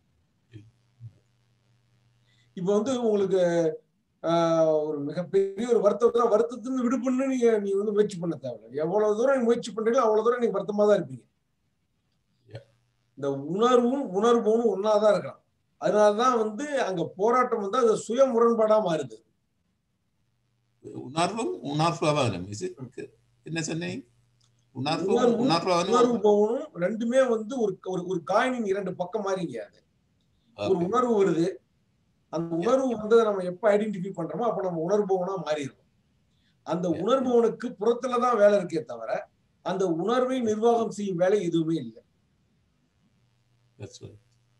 இப்போ வந்து உங்களுக்கு ஆஹ், ஒரு மிகப்பெரிய ஒரு வருத்தத்தை வருத்தத்திலிருந்து விடுபண்ணு நீங்க நீங்க வந்து முயற்சி பண்ண தேவையில்லை எவ்வளவு தூரம் நீங்க முயற்சி பண்றீங்களோ அவ்வளவு தூரம் நீங்க வருத்தமா தான் இருப்பீங்க Yeah. இந்த உணர்வும் உணர்வும் ஒன்னாதான் இருக்கலாம் அதனாலதான் வந்து அங்க போராட்டம் வந்து அது சுய முரண்பாடா மாறுது உணர்வும் உணர்வனும் இது என்ன சொன்னீங்க உணர்வும் உணர்வும் உணர்வு உணர்வனும் பவனும் ரெண்டுமே வந்து ஒரு ஒரு ஒரு காயினின் இரண்டு பக்கம் மாறிங்க அது ஒரு உணர்வு வருது அந்த உணர்வு வந்ததை நம்ம எப்ப ஐடென்டிஃபை பண்றோமோ அப்ப நம்ம உணர்பவனா மாறிடும் அந்த Yeah. உணர்பவனுக்கு புறத்துலதான் வேலை இருக்கே தவிர அந்த உணர்வை நிர்வாகம் செய்யும் வேலை எதுவுமே இல்லை That's right.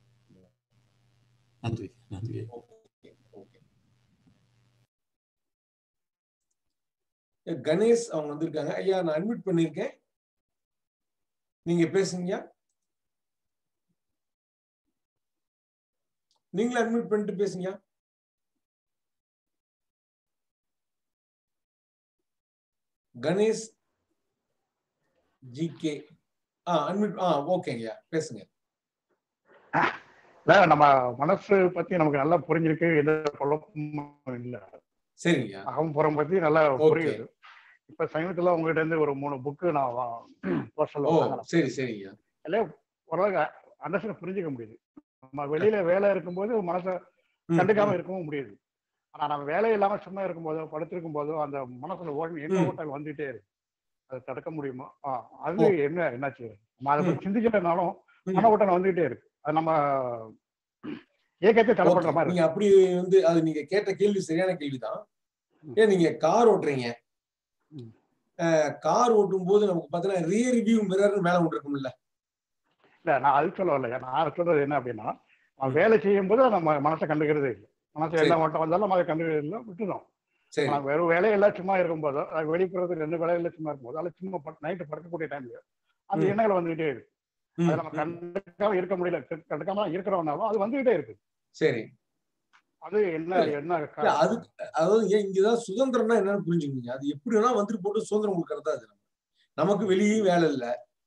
நன்றி நன்றி Okay, okay. ஏ, கணேஷ் அவங்க வந்திருக்காங்க ஐயா நான் அட்மிட் பண்ணிருக்கேன் நீங்க பேசுங்க நீங்களும் அட்மிட் பண்ணிட்டு பேசுங்க கணேஷ் ஜி கே ஆ அட்மிட் ஆ ஓகேங்கய்யா பேசுங்க இல்ல நம்ம மனசு பத்தி நமக்கு நல்லா புரிஞ்சிருக்கு எந்த குழப்பமும் இல்ல சரிங்கய்யா அகம் புறம் பத்தி நல்லா Okay. புரியுது இப்ப சமீபத்துல உங்ககிட்ட இருந்து ஒரு மூணு புக்கு நான் ஓ சொல்ல சரி சரிங்கய்யா ஓரளவுக்கு அண்டர்ஸ்டாண்ட் புரிஞ்சுக்க முடியுது நம்ம வெளியில வேலை இருக்கும்போது மனசை ம், கண்டுக்காம ம். இருக்கவும் முடியுது ஆனா நம்ம வேலை இல்லாம சும்மா இருக்கும்போதோ படுத்திருக்கும் போதோ அந்த மனசுல ஓட்டம் என்ன ம். ஓட்டம் வந்துட்டே இருக்கு அதை தடுக்க முடியுமா ஆ, அது என்ன என்னாச்சு நம்ம அதை பத்தி சிந்திக்கலனாலும் ம். மன ஓட்டம் வந்துகிட்டே இருக்கு அது நம்ம இயக்கத்தை தடை பண்ற Okay. மாதிரி நீங்க அப்படி வந்து அது நீங்க கேட்ட கேள்வி சரியான கேள்விதான் ஏன் நீங்க கார் ஓட்டுறீங்க ம். கார் ஓட்டும் போது நமக்கு பாத்தீங்கன்னா ரியர் வியூ மிரர் மேல ஒன்று இருக்கும்ல இல்ல நான் அது சொல்ல வரல நான் சொல்றது என்ன அப்படின்னா நம்ம வேலை செய்யும் போது நம்ம மனசை கண்டுக்கிறதே இல்லை மனசு சரி. என்ன ஓட்டம் வந்தாலும் அதை கண்டுக்கிறது இல்லை விட்டுடும் சரி ஆனா வெறும் வேலையெல்லாம் சும்மா இருக்கும்போதோ அது வெளிப்புறத்துல ரெண்டு வேலையில சும்மா இருக்கும்போது அதில் சும்மா நைட்டு படுக்கக்கூடிய டைம்ல அந்த ம். எண்ணங்கள் வந்துகிட்டே இருக்கு ம், அதை நம்ம ம். கண்டுக்காம இருக்க முடியல கண்டுக்காம இருக்கிறோம்னாலும் அது வந்துகிட்டே இருக்கு சரி அது என்ன என்ன இல்ல, காரணம்? அது அதாவது ஏன் இங்கதான் சுதந்திரம்னா என்னன்னு புரிஞ்சுக்கீங்க அது எப்படி வேணா வந்துட்டு போட்டு சுதந்திரம் கொடுக்கறதா அது நம்ம. நமக்கு வெளியே வேலை இல்ல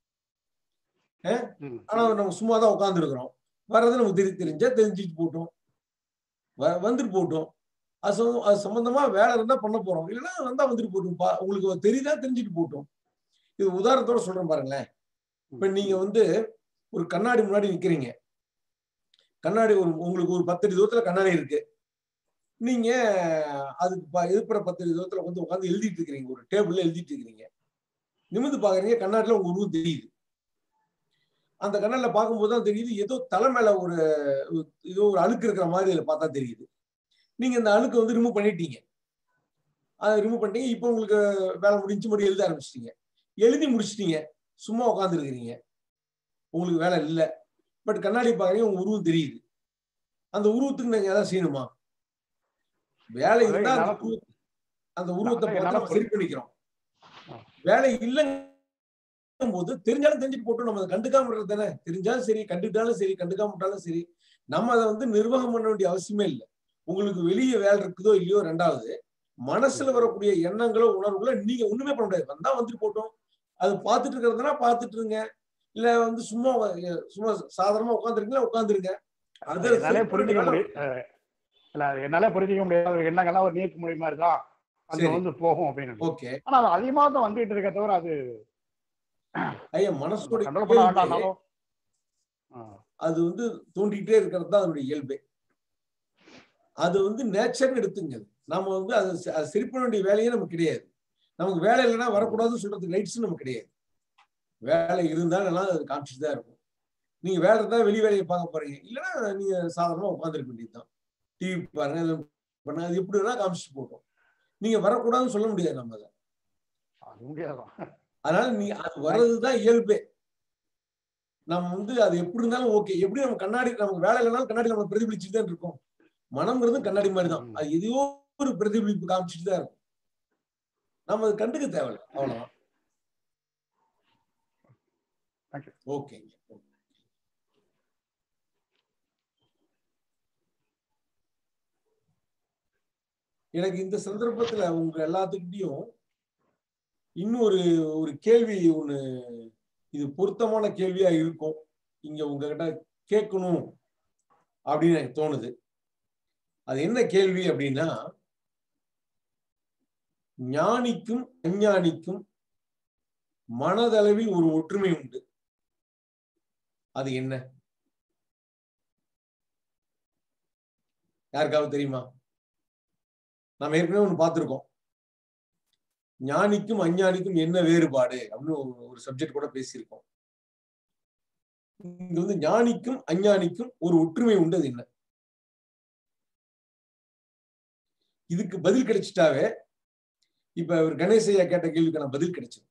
ம். ஆனா நம்ம சும்மா தான் உட்காந்துருக்கிறோம் வர்றது நமக்கு தெரி தெரிஞ்சா தெரிஞ்சுட்டு போட்டோம் வ- வந்துட்டு போட்டோம் அது சம்ம- அது சம்பந்தமா வேலை இருந்தா பண்ண போறோம் இல்லைன்னா வந்தா வந்துட்டு போட்டோம் பா- உங்களுக்கு தெரியுதா தெரிஞ்சுட்டு போட்டோம் இது உதாரணத்தோட சொல்றேன் பாருங்களேன் இப்ப நீங்க வந்து ஒரு கண்ணாடி முன்னாடி நிக்கிறீங்க கண்ணாடி ஒரு உங்களுக்கு ஒரு பத்து அடி தூரத்துல கண்ணாடி இருக்கு நீங்க அதுக்கு ப- இருக்கிற பத்து அடி தூரத்துல வந்து உட்காந்து எழுதிட்டு இருக்கிறீங்க ஒரு டேபிள்ல எழுதிட்டு இருக்கிறீங்க நிமிந்து பாக்குறீங்க கண்ணாடில உங்க உருவம் தெரியுது அந்த கண்ணாடில பார்க்கும்போது தான் தெரியுது ஏதோ தலை மேல ஒரு ஒரு- ஏதோ ஒரு அழுக்கு இருக்கிற மாதிரி அதுல பார்த்தா தெரியுது நீங்க இந்த அழுக்கை வந்து ரிமூவ் பண்ணிட்டீங்க அதை ரிமூவ் பண்ணிட்டீங்க இப்போ உங்களுக்கு வேலை முடிஞ்சு மறுபடியும் எழுத ஆரம்பிச்சிட்டீங்க எழுதி முடிச்சிட்டீங்க சும்மா உட்காந்துருக்கிறீங்க உங்களுக்கு வேலை இல்லை பட் கண்ணாடி பாக்குறீங்க உங்க உருவம் தெரியுது அந்த உருவத்துக்கு நீங்க ஏதாவது செய்யணுமா வேலை அதை இருந்தா அந்த என்னால- உருவ- அந்த உருவத்தை அதை பார்த்து என்னால நம்ம சரி பண்ணிக்கிறோம் ஆ. வேலை இல்லைங்கும் போது தெரிஞ்சாலும் தெரிஞ்சுட்டு போட்டோம் நம்ம அதை கண்டுக்காம இருக்கிறது தானே தெரிஞ்சாலும் சரி கண்டுட்டாலும் சரி கண்டுக்காம விட்டாலும் சரி நம்ம அதை வந்து நிர்வாகம் பண்ண வேண்டிய அவசியமே இல்லை உங்களுக்கு வெளியே வேலை இருக்குதோ இல்லையோ ரெண்டாவது மனசுல வரக்கூடிய எண்ணங்களோ உணர்வுகளோ நீங்க ஒண்ணுமே பண்ண முடியாது வந்தா வந்துட்டு போட்டோம் அது பார்த்துட்டு இருக்கிறதுனா பார்த்துட்டு இருங்க இல்ல வந்து சும்மா உக்கா- சும்மா சாதாரணமா உட்காந்துருக்கீங்களா உட்காந்துருங்க அது என்னாலே சரி புரிஞ்சுக்க பண்ணி முடியும் அஹ் இல்ல அது என்னால புரிஞ்சுக்க முடியாத ஒரு எண்ணங்கள்லாம் ஒரு நீர்க்கு மொழி மாதிரி தான் அது சரி. வந்து போகும் அப்படின்னு ஓகே ஆனா அது அதிகமாக தான் வந்துட்டு இருக்க தவிர அது ஐயா மனசோட கண்ட்ரோல் பண்ண இயல்பே வேண்டாம்னாலும் ஆ, அது வந்து தோண்டிக்கிட்டே இருக்கிறது தான் அதனுடைய இயல்பே அது வந்து நேச்சர்னு எடுத்துங்க அது. நாம வந்து அது ச- அது சரி பண்ண வேண்டிய வேலையே நமக்கு கிடையாது நமக்கு வேலை இல்லைன்னா வரக்கூடாதுன்னு சொல்றதுக்கு ரைட்ஸ் நமக்கு கிடையாது வேலை இருந்தாலும் எல்லாம் அது காமிச்சிட்டு தான் இருக்கும் நீங்க வேலை இருந்தா வெளி வேலையை பார்க்க போறீங்க இல்லைன்னா நீங்க சாதாரணமா உட்காந்துருக்க வேண்டியதுதான் டிவி பாருங்க இது பண்ண அது எப்படி வேணா காமிச்சிட்டு போட்டோம் நீங்க வரக்கூடாதுன்னு சொல்ல முடியாது நம்ம அதை அது முடியாதான் அதனால நீ அது வர்றதுதான் இயல்பே நம்ம வந்து அது எப்படி இருந்தாலும் ஓகே எப்படி நம்ம கண்ணாடி நமக்கு வேலை இல்லைனாலும் கண்ணாடி நம்ம பிரதிபலிச்சுட்டு தான் இருக்கோம் மனம்ங்கிறது கண்ணாடி மாதிரி தான் அது எதையோ ஒரு பிரதிபலிப்பு காமிச்சிட்டு தான் இருக்கும் நம்ம அது கண்டுக்க தேவையில்ல அவ்வளவுதான் Thank you. ஓகேங்க எனக்கு இந்த சந்தர்ப்பத்துல உங்க எல்லாத்துக்கிட்டையும் இன்னும் ஒரு ஒரு கேள்வி ஒண்ணு இது பொருத்தமான கேள்வியா இருக்கும் இங்க உங்ககிட்ட கேட்கணும் அப்படின்னு எனக்கு தோணுது அது என்ன கேள்வி அப்படின்னா ஞானிக்கும் அஞ்ஞானிக்கும் மனதளவில் ஒரு ஒற்றுமை உண்டு அது என்ன யாருக்காவது தெரியுமா நாம ஏற்கனவே ஒண்ணு பார்த்திருக்கோம் ஞானிக்கும் அஞ்ஞானிக்கும் என்ன வேறுபாடு அப்படின்னு ஒரு- ஒரு சப்ஜெக்ட் கூட பேசியிருக்கோம் இங்க வந்து ஞானிக்கும் அஞ்ஞானிக்கும் ஒரு ஒற்றுமை உண்டு அது என்ன இதுக்கு பதில் கிடைச்சிட்டாவே இப்ப அவர் கணேசையா கேட்ட கேள்விக்கான பதில் கிடைச்சது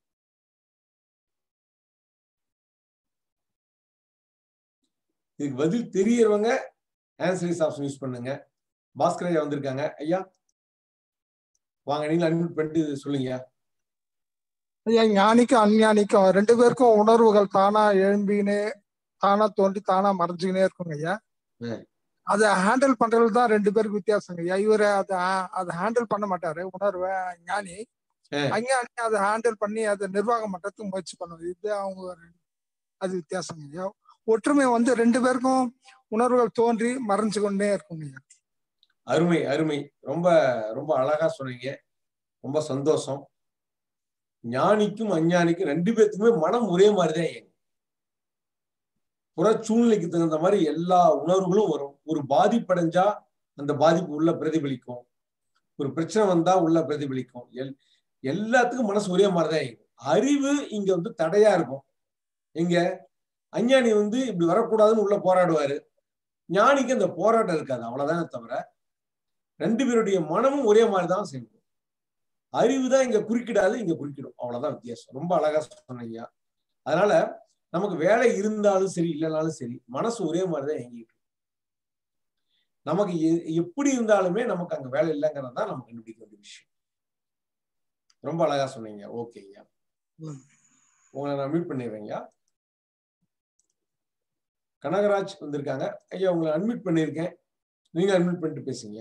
இதுக்கு பதில் தெரியறவங்க ஆன்சரிஸ் ஆப்ஷன் யூஸ் பண்ணுங்க பாஸ்கர் ஐயா வந்திருக்காங்க ஐயா வாங்க நீங்க அட்மிட் பண்ணிட்டு இது சொல்லுங்க ஐயா ஞானிக்கும் அஞ்ஞானிக்கும் ரெண்டு பேருக்கும் உணர்வுகள் தானா எழும்பினே தானா தோன்றி தானா மறைஞ்சுக்கினே இருக்குங்க ஐயா ம். அதை ஹேண்டில் பண்றது தான் ரெண்டு பேருக்கு வித்தியாசங்க ஐயா இவரு அதை அதை ஹேண்டில் பண்ண மாட்டாரு உணர்வை ஞானி ம். அஞ்ஞானி அதை ஹேண்டில் பண்ணி அதை நிர்வாகம் பண்றதுக்கு முயற்சி பண்ணுவாங்க இது அவங்க ரெண்டு- அது வித்தியாசங்க ஐயா ஒற்றுமை வந்து ரெண்டு பேருக்கும் உணர்வுகள் தோன்றி மறைஞ்சு கொண்டே இருக்குங்க ஐயா அருமை அருமை ரொம்ப ரொம்ப அழகா சொன்னீங்க ரொம்ப சந்தோஷம் ஞானிக்கும் அஞ்ஞானிக்கும் ரெண்டு பேர்த்துக்குமே மனம் ஒரே மாதிரிதான் இயங்கும் புற சூழ்நிலைக்கு தகுந்த மாதிரி எல்லா உணர்வுகளும் வரும் ஒரு பாதிப்படைஞ்சா அந்த பாதிப்பு உள்ள பிரதிபலிக்கும் ஒரு பிரச்சனை வந்தா உள்ள பிரதிபலிக்கும் எல் எல்லாத்துக்கும் மனசு ஒரே மாதிரிதான் இயங்கும் அறிவு இங்க வந்து தடையா இருக்கும் எங்க அஞ்ஞானி வந்து இப்படி வரக்கூடாதுன்னு உள்ள போராடுவாரு ஞானிக்கு அந்த போராட்டம் இருக்காது அவ்வளவுதானே தவிர ரெண்டு பேருடைய மனமும் ஒரே மாதிரி தான் செயல்படும் அறிவு தான் இங்க குறுக்கிடாது இங்க குறுக்கிடும் அவ்வளவுதான் வித்தியாசம் ரொம்ப அழகா சொன்னீங்க அதனால நமக்கு வேலை இருந்தாலும் சரி இல்லைனாலும் சரி மனசு ஒரே மாதிரி தான் இயங்கிட்டு இருக்கு. நமக்கு எ- எப்படி இருந்தாலுமே நமக்கு அங்க வேலை இல்லைங்கிறது தான் நம்ம கண்டுபிடிக்க வேண்டிய விஷயம் ரொம்ப அழகா சொன்னீங்க ஓகேங்க உங்களை நான் மீட் பண்ணிடுறேங்க கனகராஜ் வந்திருக்காங்க ஐயா உங்களை அட்மிட் பண்ணியிருக்கேன் நீங்க அட்மிட் பண்ணிட்டு பேசுங்க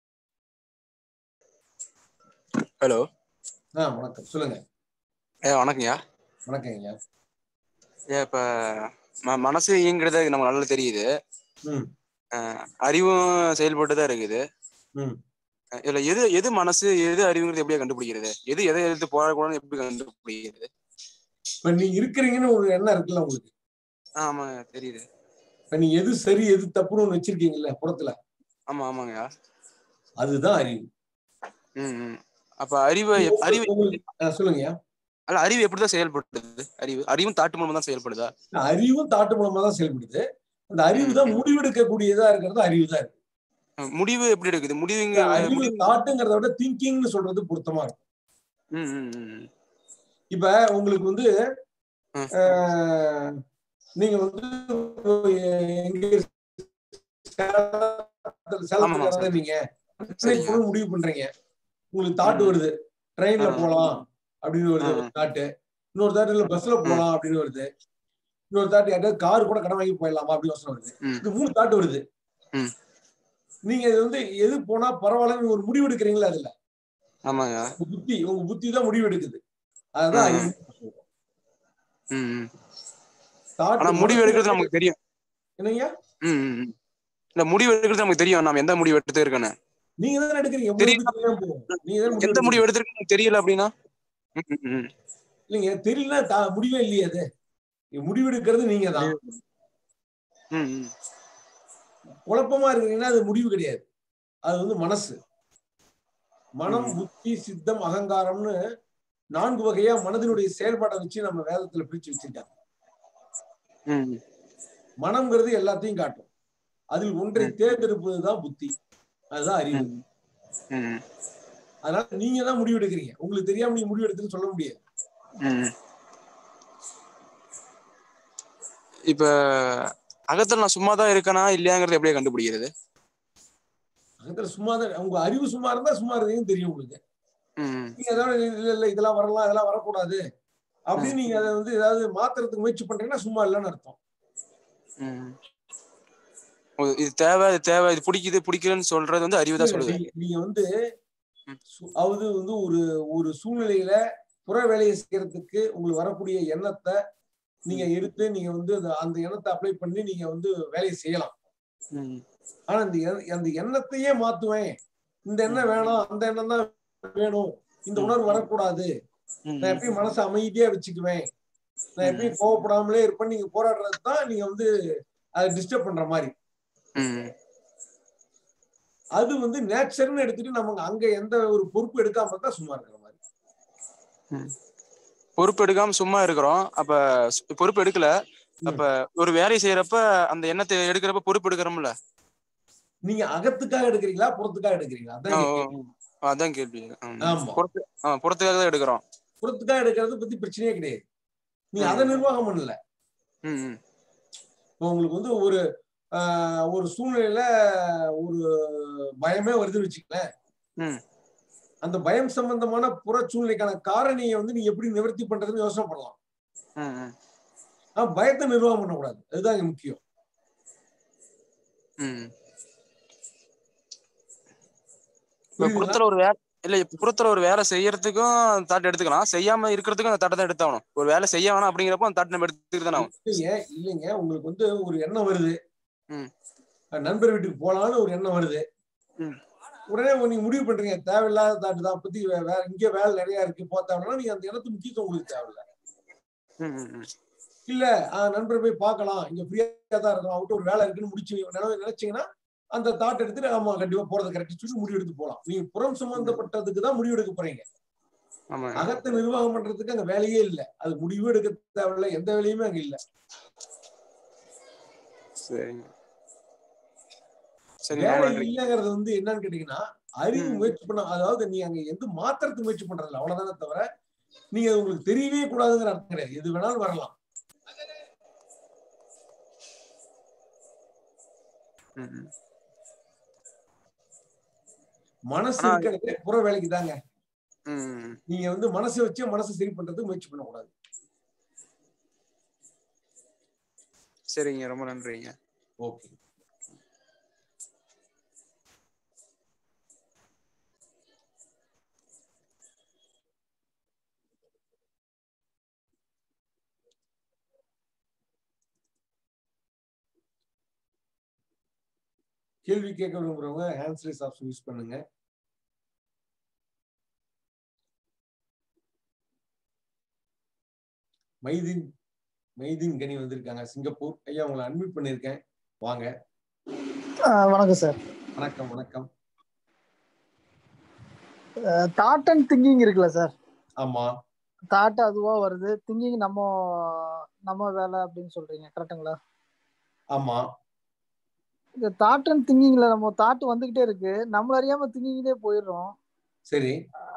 ஹலோ ஆ வணக்கம் சொல்லுங்க ஏ வணக்கம்யா வணக்கம் ஐயா ஏ இப்ப ம- மனசு இயங்குறது நமக்கு நல்லா தெரியுது ம் அஹ் அறிவும் செயல்பட்டு தான் இருக்குது ம் அஹ் இதுல எது எது மனசு எது அறிவுங்கிறது எப்படியா கண்டுபிடிக்கிறது எது எதை எடுத்து போராடக்கூடாதுன்னு எப்படி கண்டுபிடிக்கிறது இப்ப நீங்க இருக்கிறீங்கன்னு ஒரு எண்ணம் இருக்குல்ல உங்களுக்கு ஆ, ஆமாங்க தெரியுது இப்ப நீங்க எது சரி எது தப்புன்னு ஒண்ணு வச்சிருக்கீங்கல்ல புறத்துல ஆமா ஆமாங்கய்யா அதுதான் அறிவு ம் ம் அப்ப அறிவு எப்- அறிவு உங்களுக்கு- ஆ, சொல்லுங்கய்யா அல்ல அறிவு எப்படிதான் செயல்படுது அறிவு அறிவும் தாட்டு மூலமா தான் செயல்படுதா அறிவும் தாட்டு மூலமா தான் செயல்படுது அந்த அறிவு தான் முடிவெடுக்கக்கூடியதா இருக்கிறது அறிவு தான் இருக்கு அஹ் முடிவு எப்படி எடுக்குது முடிவு இங்க இந்த அறிவு முடிவு தாட்டுங்கிறத விட திங்கிங்னு சொல்றது பொருத்தமா இருக்கும் ம் ம் ம் ம். இப்ப உங்களுக்கு வந்து ம். ஆஹ், நீங்க வந்து எங்க ஆமாமா, சேலத்துல சார். நீங்க சரிங்க. போகணும்னு முடிவு பண்றீங்க உங்களுக்கு தாட்டு ம். வருது ட்ரெயின்ல ஆ. போலாம் அப்படின்னு வருது ஆ. ஒரு தாட்டு இன்னொரு தாட்டு இல்ல பஸ்ல போலாம் அப்படின்னு வருது இன்னொரு தாட்டு யார்ட்டாவது கார் கூட கடன் வாங்கி போயிடலாமா அப்படின்னு யோசனை வருது ம். இது மூணு தாட்டு வருது ம். நீங்க இது வந்து எது போனா பரவாயில்லன்னு ஒரு முடிவு எடுக்கிறீங்களா அதுல ஆமாங்க உங்க புத்தி உங்க புத்தி தான் முடிவு எடுக்குது அதுதான் ம். அறிவு. ம் ம் தாட்டு ஆனா முடிவு எடுக்கிறது நமக்கு தெரியும் என்னங்க ம் ம், ம். இல்ல முடிவு எடுக்கிறது நமக்கு தெரியும் நம்ம எந்த முடிவு எடுத்து இருக்கேன்னு நீங்க தான் எடுக்கிறீங்க தெரியும். உங்களுக்கு தெரியாம போகும். நீங்க தான் எந்த முடிவு முடிவு எடுத்திருக்கேன்னு தெரியல அப்படின்னா ம், ம், ம். இல்லைங்க தெரியலன்னா தா- முடிவே இல்லையே அது முடிவு எடுக்கிறது நீங்க தான் ம், ம். குழப்பமா இருக்கீங்கன்னா அது முடிவு கிடையாது அது வந்து மனசு மனம் புத்தி சித்தம் அகங்காரம்னு நான்கு வகையா மனதினுடைய செயல்பாட்டை வச்சு நம்ம வேதத்துல பிரிச்சு வச்சிருக்காங்க ம், மனம்ங்கிறது எல்லாத்தையும் காட்டும் அதில் ஒன்றை தேர்ந்தெடுப்பதுதான் புத்தி அதுதான் அறிவு ம். ம், அதனால நீங்க தான் முடிவு எடுக்கிறீங்க உங்களுக்கு தெரியாம நீங்க முடிவு எடுத்துன்னு சொல்ல முடியாது ம். இப்ப அகத்துல நான் சும்மா தான் இருக்கேனா இல்லையாங்கிறது எப்படியே கண்டுபிடிக்கிறது அதுல சும்மா தான் உங்க அறிவு சும்மா இருந்தா சும்மா இருக்கீங்கன்னு தெரியும் உங்களுக்கு ம், நீங்க ஏதாவது இல்ல இல்ல இதெல்லாம் வரலாம் இதெல்லாம் வரக்கூடாது அப்படின்னு நீங்க அதை வந்து ஏதாவது மாத்துறதுக்கு முயற்சி பண்றீங்கன்னா சும்மா இல்லைன்னு அர்த்தம் ம். ஓ, இது தேவை இது தேவை இது பிடிக்குது பிடிக்கலன்னு சொல்றது வந்து அறிவு தான் சொல்லுது நீங்க- நீங்க வந்து ம். சு- அதாவது வந்து ஒரு ஒரு சூழ்நிலையில புற வேலையை செய்யறதுக்கு உங்களுக்கு வரக்கூடிய எண்ணத்தை நீங்க எடுத்து நீங்க வந்து அந்த- அந்த எண்ணத்தை அப்ளை பண்ணி நீங்க வந்து வேலையை செய்யலாம் ம், ஆனா அந்த எண்ண- அந்த எண்ணத்தையே மாத்துவேன் இந்த எண்ணம் வேணாம் அந்த எண்ணம் தான் வேணும் இந்த உணர்வு வரக்கூடாது ம், நான் எப்பயும் மனசை அமைதியா வச்சுக்குவேன் நான் எப்பயும் கோவப்படாமலே இருப்பேன் நீங்க போராடுறது தான் நீங்க வந்து அதை டிஸ்டர்ப் பண்ற மாதிரி ம், அது வந்து நேச்சர்னு எடுத்துட்டு நமக்கு அங்க எந்த ஒரு பொறுப்பு எடுக்காம இருந்தா சும்மா இருக்கிற மாதிரி பொறுப்பு எடுக்காம சும்மா இருக்கிறோம் அப்ப சு- பொறுப்பு எடுக்கல அப்ப ஒரு வேலையை செய்யறப்ப அந்த எண்ணத்தை எடுக்கிறப்ப பொறுப்பு எடுக்கிறோம்ல நீங்க அகத்துக்காக எடுக்கிறீங்களா புறத்துக்காக எடுக்கிறீங்களா அதான் ஆ, இங்க ஆ, கேள்வி. ஆ. அதான் கேள்வி ம். ஆமா. புறத்து ஆ, புறத்துக்காக தான் எடுக்கிறோம் புறத்துக்காக எடுக்கிறது பத்தி பிரச்சனையே கிடையாது நீங்க ம். அதை நிர்வாகம் பண்ணல ம், ம், இப்போ உங்களுக்கு வந்து ஒரு ஆஹ், ஒரு சூழ்நிலையில ஒரு பயமே வருதுன்னு வச்சுக்கலேன் ம். அந்த பயம் சம்பந்தமான புற சூழ்நிலைக்கான காரணியை வந்து நீங்க எப்படி நிவர்த்தி பண்றதுன்னு யோசனை பண்ணலாம் ம், ம், ஆனா பயத்தை நிர்வாகம் பண்ணக்கூடாது அதுதான் இங்க முக்கியம் ம். இப்ப புரியுதுங்களா? புறத்துல ஒரு வேலை இல்ல இப்ப புறத்துல ஒரு வேலை செய்யறதுக்கும் தாட் எடுத்துக்கலாம் செய்யாம இருக்கிறதுக்கும் அந்த தாட்டை தான் எடுத்தாகணும் ஒரு வேலை செய்ய வேணாம் அப்படிங்கிறப்போ அந்த தாட்டை நம்ம எடுத்துக்கிட்டு தானே ஆகணும் இல்லைங்க இல்லைங்க உங்களுக்கு வந்து ஒரு எண்ணம் வருது ம். நண்பர் வீட்டுக்கு போலான்னு ஒரு எண்ணம் வருது ம். உடனே நீங்க முடிவு பண்றீங்க தேவையில்லாத தாட்டு தான் பத்தி வே- வேற இங்க வேலை நிறைய இருக்கு போ தேவைன்னா நீங்க அந்த எண்ணத்து முக்கியத்துவம் உங்களுக்கு தேவையில்ல ம், ம், ம். இல்ல ஆஹ், நண்பர் போய் பார்க்கலாம் இங்க ஃப்ரீயா தான் இருக்கும் அவர்கிட்ட ஒரு வேலை இருக்குன்னு முடிச்சு நினைவு நினைச்சீங்கன்னா அந்த தாட் எடுத்துட்டு ஆமா கண்டிப்பா போறது கரெக்ட் சொல்லி முடிவு எடுத்து போலாம் நீங்க புறம் சம்பந்தப்பட்டதுக்கு தான் முடிவு எடுக்க போறீங்க ஆமா அகத்தை நிர்வாகம் பண்றதுக்கு அங்க வேலையே இல்லை அது முடிவு எடுக்க தேவையில்ல எந்த வேலையுமே அங்க இல்ல சரிங்க சரிங்க வேலை ரொம்ப நன்றி இல்லைங்கிறது வந்து என்னன்னு கேட்டீங்கன்னா அறிவு ம். முயற்சி பண்ண அதாவது நீ அங்க எந்த மாத்திரத்து முயற்சி பண்றதில்ல அவ்வளவுதானே தவிர நீங்க அது உங்களுக்கு தெரியவே கூடாதுங்கிற அர்த்தம் கிடையாது எது வேணாலும் வரலாம் ம், ம். மனசு ஆனா- இருக்கிறது புற வேலைக்கு தாங்க ம், ம். நீங்க வந்து மனசை வச்சு மனசை சரி பண்றதுக்கு முயற்சி பண்ணக்கூடாது சரிங்க ரொம்ப நன்றிங்க ஓகே கேள்வி கேட்க விரும்புறவங்க ஹேண்ட்ஸ் ரேஸ் ஆப்ஷன் யூஸ் பண்ணுங்க மைதீன் மைதீன் கனி வந்திருக்காங்க சிங்கப்பூர் ஐயா உங்களை அட்மிட் பண்ணியிருக்கேன் வாங்க வணக்கம் சார் வணக்கம் வணக்கம் தாட் அண்ட் திங்கிங் இருக்குல்ல சார் ஆமா தாட் அதுவா வருது திங்கிங் நம்ம நம்ம வேலை அப்படின்னு சொல்றீங்க கரெக்ட்டுங்களா ஆமா இந்த தாட் அண்ட் திங்கிங்ல நம்ம தாட் வந்துகிட்டே இருக்கு நம்மள அறியாம திங்கிங்லேயே போயிடுறோம் சரி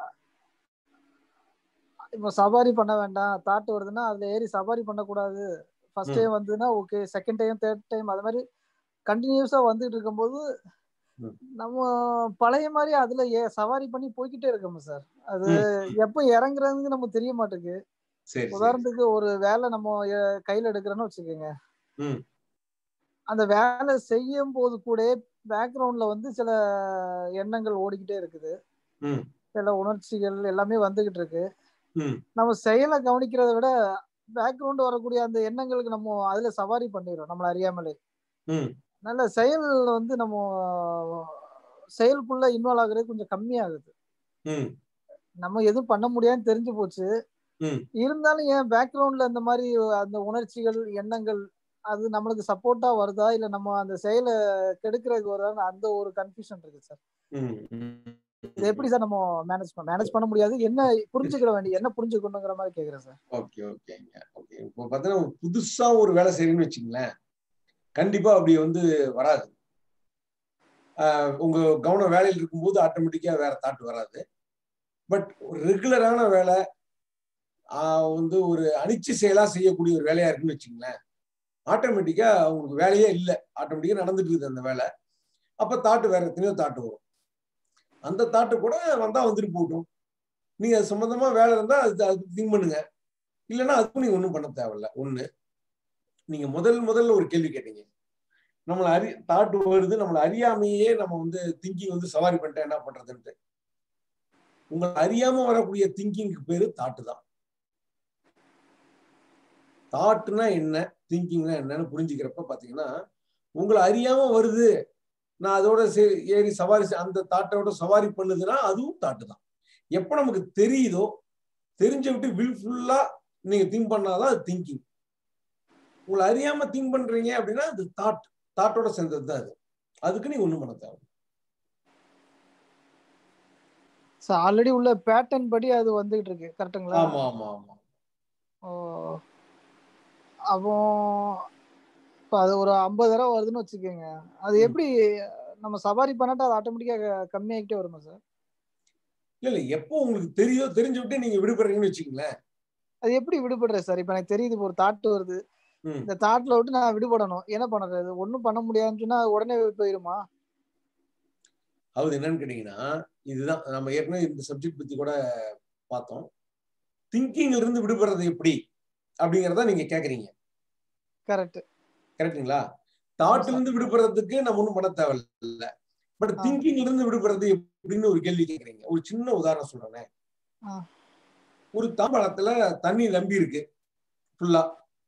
இப்போ சவாரி பண்ண வேண்டாம் தாட் வருதுன்னா அதுல ஏறி சவாரி பண்ணக்கூடாது ஃபர்ஸ்ட் ம். டைம் வந்ததுன்னா okay second time third time அது மாதிரி கண்டினியூஸா வந்துட்டு இருக்கும்போது ம். நம்ம பழைய மாதிரி அதுல ஏ- சவாரி பண்ணி போய்கிட்டே இருக்கோம் சார் அது எப்போ இறங்குறதுன்னு நமக்கு தெரிய மாட்டேங்குது சரி சரி உதாரணத்துக்கு ஒரு வேலை நம்ம எ- கையில எடுக்கிறோன்னு வச்சுக்கோங்க ம். அந்த வேலை செய்யும் போது கூட பேக்ரவுண்ட்ல வந்து சில எண்ணங்கள் ஓடிக்கிட்டே இருக்குது ம். சில உணர்ச்சிகள் எல்லாமே வந்துகிட்டு இருக்கு ம். நம்ம செயலை கவனிக்கிறதை விட பேக்ரவுண்ட் வரக்கூடிய அந்த எண்ணங்களுக்கு நம்ம அதுல சவாரி பண்ணிடுறோம் நம்மள அறியாமலே ம். நல்ல செயல் வந்து நம்ம செயலுக்குள்ள இன்வால்வ் ஆகுறது கொஞ்சம் கம்மியாகுது ம் நம்ம எதுவும் பண்ண முடியாதுன்னு தெரிஞ்சு போச்சு ம். இருந்தாலும் ஏன் பேக்ரவுண்ட்ல அந்த மாதிரி அந்த உணர்ச்சிகள் எண்ணங்கள் அது நம்மளுக்கு சப்போர்ட்டா வருதா இல்ல நம்ம அந்த செயலை கெடுக்கிறதுக்கு வருதான்னு அந்த ஒரு கன்ஃபியூஷன் இருக்கு சார் ம், ம். இது எப்படி சார் நம்ம மேனேஜ் பண்ண மேனேஜ் பண்ண முடியாது என்ன புரிஞ்சுக்கிற வேண்டிய என்ன புரிஞ்சுக்கணுங்கிற மாதிரி கேக்குறேன் சார் ஓகே ஓகேங்க ஓகே இப்போ பார்த்தீங்கன்னா புதுசா ஒரு வேலை செய்யணும்னு வச்சுங்களேன் கண்டிப்பா அப்படி வந்து வராது ஆஹ் உங்க கவனம் வேலையில் இருக்கும்போது ஆட்டோமேட்டிக்கா வேற தாட் வராது பட் ஒரு ரெகுலரான வேலை ஆஹ் வந்து ஒரு அனிச்சை செயலா செய்யக்கூடிய ஒரு வேலையா இருக்குன்னு வச்சுங்களேன் ஆட்டோமேட்டிக்கா உங்களுக்கு வேலையே இல்லை ஆட்டோமேட்டிக்கா நடந்துட்டு இருக்குது அந்த வேலை அப்ப தாட்டு வேற எத்தனையோ தாட்டு வரும் அந்த தாட்டு கூட வந்தா வந்துட்டு போகட்டும் நீங்க அது சம்பந்தமா வேலை இருந்தா அது அது திங்க் பண்ணுங்க இல்லைன்னா அதுக்கும் நீங்க ஒன்றும் பண்ண தேவையில்ல ஒண்ணு நீங்க முதல் முதல்ல ஒரு கேள்வி கேட்டீங்க நம்மளை அறி தாட்டு வருது நம்மளை அறியாமையே நம்ம வந்து திங்கிங் வந்து சவாரி பண்ணிட்டா என்ன பண்றதுன்ட்டு உங்களை அறியாம வரக்கூடிய திங்கிங்க்கு பேரு தாட்டு தான் தாட்டுனா என்ன திங்கிங்னா என்னன்னு புரிஞ்சுக்கிறப்ப பாத்தீங்கன்னா உங்களை அறியாம வருது நான் அதோட சரி ஏறி சவாரி செ- அந்த தாட்டோட சவாரி பண்ணுதுன்னா அதுவும் தாட்டு தான் எப்ப நமக்கு தெரியுதோ தெரிஞ்ச விட்டு வில்ஃபுல்லா நீங்க திங்க் பண்ணாதான் அது திங்கிங் உங்களை அறியாம திங்க் பண்றீங்க அப்படின்னா அது தாட் தாட்டோட சேர்ந்தது தான் அது அதுக்கு நீங்க ஒண்ணும் பண்ண தேவை சார் ஆல்ரெடி உள்ள பேட்டர்ன் படி அது வந்துகிட்டு இருக்கு கரெக்ட்டுங்களா ஆமா ஆமா ஆமா ஓ அப்போ இப்போ அது ஒரு ஐம்பது தடவை வருதுன்னு வச்சுக்கோங்க அது ம். எப்படி நம்ம சவாரி பண்ணாட்டா அது ஆட்டோமேட்டிக்கா கம்மியாகிட்டே வருமா சார் இல்ல இல்ல எப்போ உங்களுக்கு தெரியுதோ தெரிஞ்சு விட்டு நீங்க விடுபடுறீங்கன்னு வச்சுக்கங்களேன் அது எப்படி விடுபடுறது சார் இப்போ எனக்கு தெரியுது இப்போ ஒரு தாட் வருது ம். இந்த தாட்ல விட்டு நான் விடுபடணும் என்ன பண்றது ஒன்றும் பண்ண முடியாதுன்னு சொன்னா அது உடனே போயிருமா அது என்னன்னு கேட்டீங்கன்னா இதுதான் நம்ம ஏற்கனவே இந்த சப்ஜெக்ட் பத்தி கூட பார்த்தோம் திங்கிங்ல இருந்து விடுபடுறது எப்படி அப்படிங்கறத நீங்க கேக்குறீங்க கரெக்ட் கரெக்ட்டுங்களா தாட்ல இருந்து விடுபடுறதுக்கு நம்ம ஒண்ணும் பண்ண தேவையில்ல பட் ஆ. திங்கிங்ல இருந்து விடுபடுறது எப்படின்னு ஒரு கேள்வி கேக்குறீங்க ஒரு சின்ன உதாரணம் சொல்றேனே ஆ. ஒரு தாம்பாளத்துல தண்ணி நம்பி இருக்கு ஃபுல்லா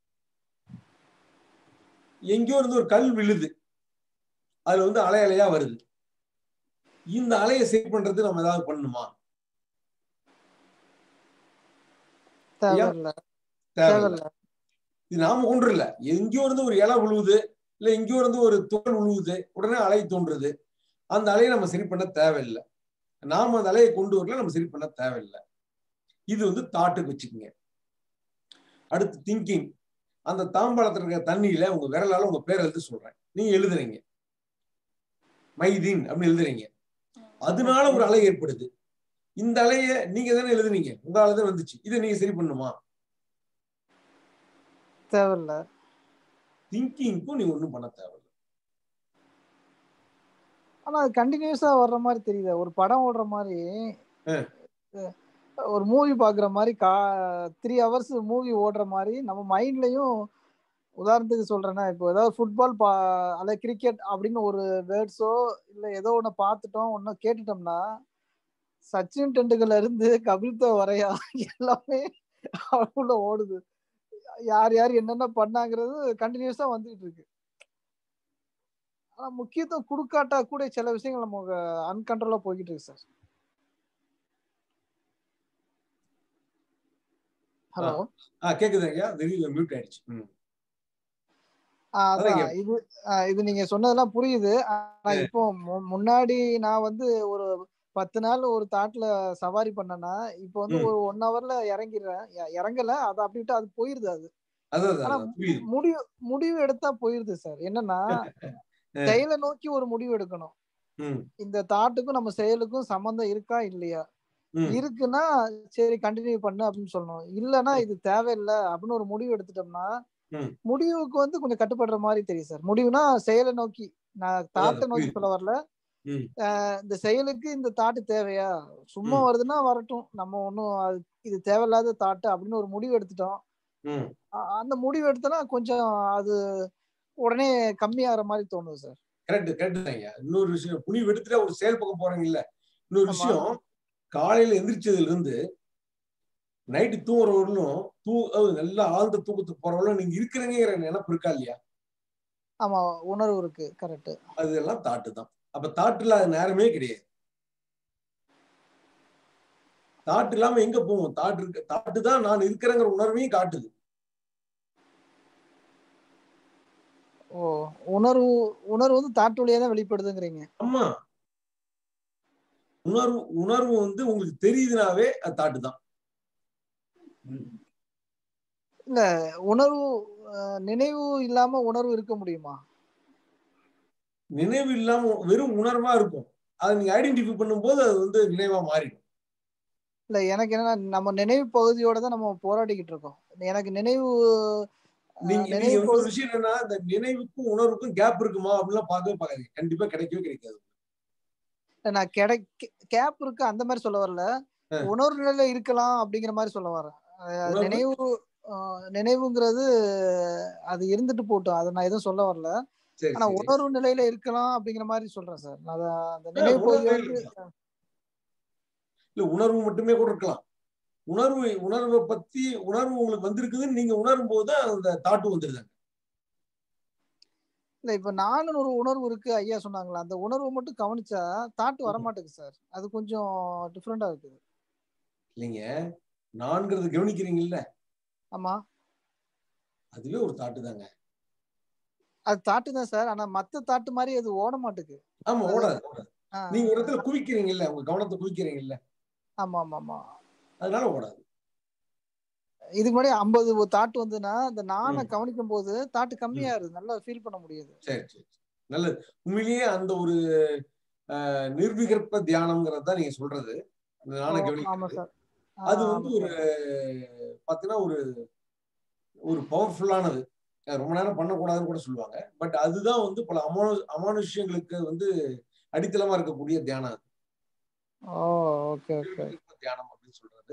எங்கேயோ இருந்து ஒரு கல் விழுது அதுல வந்து அலை அலையா வருது இந்த அலையை சரி பண்றது நம்ம ஏதாவது பண்ணணுமா தேவையில்ல தேவையில்ல தேவையில்ல இது நாம ஒன்று இல்ல எங்கேயோ இருந்து ஒரு இலை விழுவுது இல்ல எங்கேயோ இருந்து ஒரு துகள் விழுவுது உடனே அலை தோன்றுது அந்த அலையை நம்ம சரி பண்ண தேவையில்லை நாம அந்த அலையை கொண்டு வரல நம்ம சரி பண்ண தேவையில்லை இது வந்து தாட்டுக்கு வச்சுக்கோங்க அடுத்து திங்கிங் அந்த தாம்பாளத்துல இருக்கிற தண்ணியில உங்க விரலால உங்க பேரை எழுத சொல்றேன் நீங்க எழுதுறீங்க மைதீன் அப்படின்னு எழுதுறீங்க அதனால ஒரு அலை ஏற்படுது இந்த அலைய நீங்க தானே எழுதுனீங்க உங்களால தான் வந்துச்சு இதை நீங்க சரி பண்ணுமா தேவையில்ல திங்கிங்க்கும் நீங்க ஒண்ணும் பண்ண தேவை ஆனா அது கண்டினியூஸா வர்ற மாதிரி தெரியுது ஒரு படம் ஓடுற மாதிரி அஹ். அஹ், ஒரு மூவி பாக்குற மாதிரி கா த்ரீ ஹவர்ஸ் மூவி ஓடுற மாதிரி நம்ம மைண்ட்லயும் உதாரணத்துக்கு சொல்றேன்னா இப்போ ஏதாவது ஃபுட்பால் பா அல்ல கிரிக்கெட் அப்படின்னு ஒரு வேர்ட்ஸோ இல்ல ஏதோ ஒண்ணு பார்த்துட்டோம் ஒன்னு கேட்டுட்டோம்னா சச்சின் டெண்டுல்கர்ல இருந்து கபில் தேவ் வரையா எல்லாமே அவளுக்குள்ள ஓடுது யார் யார் என்னென்ன பண்ணாங்கிறது கண்டினியூஸா வந்துட்டு இருக்கு ஆனா முக்கியத்துவம் கொடுக்காட்டா கூட சில விஷயங்கள் நமக்கு அன்கண்ட்ரோலா போய்கிட்டு இருக்கு சார் ஹலோ ஆஹ் கேக்குது ஐயா திடீர்னு மியூட் ஆயிடுச்சு ம். அதான் அதான் இது ஆஹ் இது நீங்க சொன்னதெல்லாம் புரியுது ஆனா இப்போ மு- முன்னாடி நான் வந்து ஒரு பத்து நாள் ஒரு தாட்ல சவாரி பண்ணேன்னா இப்போ வந்து ம். ஒரு ஒன் ஹவர்ல இறங்கிடுறேன் இ- இறங்கல அது அப்படி விட்டு அது போயிருது அது அதான் ஆனா அதான் புரியுது முடிவு முடிவு எடுத்தா போயிருது சார் என்னன்னா செயலை நோக்கி ஒரு முடிவு எடுக்கணும் ம் இந்த தாட்டுக்கும் நம்ம செயலுக்கும் சம்பந்தம் இருக்கா இல்லையா ம் இருக்குன்னா சரி கண்டினியூ பண்ணு அப்படின்னு சொல்லணும் இல்லைன்னா இது தேவையில்லை அப்படின்னு ஒரு முடிவு எடுத்துட்டோம்னா ம். முடிவுக்கு வந்து கொஞ்சம் கட்டுப்படுற மாதிரி தெரியும் சார் முடிவுனா செயலை நோக்கி நான் தாட்டை நோக்கி புரியுது. சொல்ல வரல ம் அஹ் இந்த செயலுக்கு இந்த தாட்டு தேவையா சும்மா ம். வருதுன்னா வரட்டும் நம்ம ஒன்றும் இது தேவையில்லாத தாட்டு அப்படின்னு ஒரு முடிவு எடுத்துட்டோம் ம் அ- அந்த முடிவு எடுத்தோன்னா கொஞ்சம் அது உடனே கம்மியாகிற மாதிரி தோணுது சார் கரெக்ட் கரெக்ட் ஐயா இன்னொரு விஷயம் புனிவு எடுத்துட்டு ஒரு செயல் பக்கம் போறீங்கல்ல இன்னொரு ஆமா. விஷயம் காலையில எந்திரிச்சதுல இருந்து நைட்டு தூங்குறவர்களும் தூ அதாவது நல்லா ஆழ்ந்த தூக்கத்துக்கு போறவங்களும் நீங்க இருக்கிறீங்கிற நினைப்பு இருக்கா இல்லையா ஆமா உணர்வு இருக்கு கரெக்ட் அதெல்லாம் தாட்டு தான் அப்ப தாட்டு இல்லாத நேரமே கிடையாது தாட்டு இல்லாம எங்க போவோம் தாட்டு இருக்கு தாட்டு தான் நான் இருக்கிறேங்கிற உணர்வையும் காட்டுது ஓ உணர்வு உணர்வு வந்து தாட்டு வழியா தான் வெளிப்படுதுங்கிறீங்க ஆமா உணர்வு உணர்வு வந்து உங்களுக்கு தெரியுதுனாவே அது தாட்டு தான் இல்ல உணர்வு அஹ், நினைவு இல்லாம உணர்வு இருக்க முடியுமா நினைவு இல்லாம வெறும் உணர்வா இருக்கும் அதை நீங்க ஐடென்டிஃபை பண்ணும்போது அது வந்து நினைவா மாறிடும் இல்ல எனக்கு என்னன்னா நம்ம நினைவு பகுதியோட தான் நம்ம போராடிக்கிட்டு இருக்கோம் எனக்கு நினைவு அஹ், நீங்க நீங்க நினைவு இன்னொரு பகுதி விஷயம் என்னன்னா இந்த நினைவுக்கும் உணர்வுக்கும் கேப் இருக்குமா அப்படிலாம் பார்க்கவே பார்க்காதீங்க கண்டிப்பா கிடைக்கவே கிடைக்காது நான் கிடைக்க கேப் இருக்கு அந்த மாதிரி சொல்ல வரல ஆ. உணர்வு நிலையில இருக்கலாம் அப்படிங்கிற மாதிரி சொல்ல வரேன் அஹ், உணர்வு? நினைவு அஹ், நினைவுங்கிறது அது இருந்துட்டு போட்டும் அதை நான் எதுவும் சொல்ல வரல சரி ஆனா சரி உணர்வு நிலையில இருக்கலாம் அப்படிங்கிற மாதிரி சொல்றேன் சார் நான் அத- அந்த ஆ, நினைவு பகுதி உணர்வு வந்து இருக்கலாம். இல்ல உணர்வு மட்டுமே கூட இருக்கலாம் உணர்வு உணர்வை பத்தி உணர்வு உங்களுக்கு வந்திருக்குதுன்னு நீங்க உணரும் போது அந்த தாட்டு வந்துருது இல்ல இப்ப நானும் ஒரு உணர்வு இருக்கு ஐயா சொன்னாங்களா அந்த உணர்வை மட்டும் கவனிச்சா தாட்டு வரமாட்டேங்குது சார் அது கொஞ்சம் டிஃப்ரெண்டா இருக்குது இல்லைங்க நான்கிறது கவனிக்கிறீங்கல்ல ஆமா அதுவே ஒரு தாட்டு தாங்க அது தாட்டு தான் சார் ஆனா மத்த தாட்டு மாதிரி அது ஓட மாட்டேங்குது ஆமா ஓடாது ஓடாது ஆ, நீங்க ஒரு இடத்துல குவிக்கிறீங்கல்ல உங்க கவனத்தை குவிக்கிறீங்கல்ல ஆமா ஆமா ஆமா அதனால ஓடாது இதுக்கு முன்னாடி ஐம்பது தாட்டு வந்துன்னா இந்த நானை ம். கவனிக்கும் போது தாட்டு கம்மியா இருக்கு நல்லா ஃபீல் பண்ண முடியுது சரி சரி சரி. நல்லது உண்மையிலேயே அந்த ஒரு அஹ், நிர்விகற்ப தியானம்ங்கிறது தான் நீங்க சொல்றது அந்த நானை ஓ, ஆமா கவனிக்கிறது சார் ஆ, அது ஆமா வந்து ஒரு சார். பாத்தீங்கன்னா ஒரு ஒரு பவர்ஃபுல்லானது அஹ் ரொம்ப நேரம் பண்ணக்கூடாதுன்னு கூட சொல்லுவாங்க பட் அதுதான் வந்து பல அமானு அமானுஷ்யங்களுக்கு வந்து அடித்தளமா இருக்கக்கூடிய தியானம் அது. ஓ ஓகே ஓகே நிர்விகற்ப தியானம் அப்படின்னு சொல்றது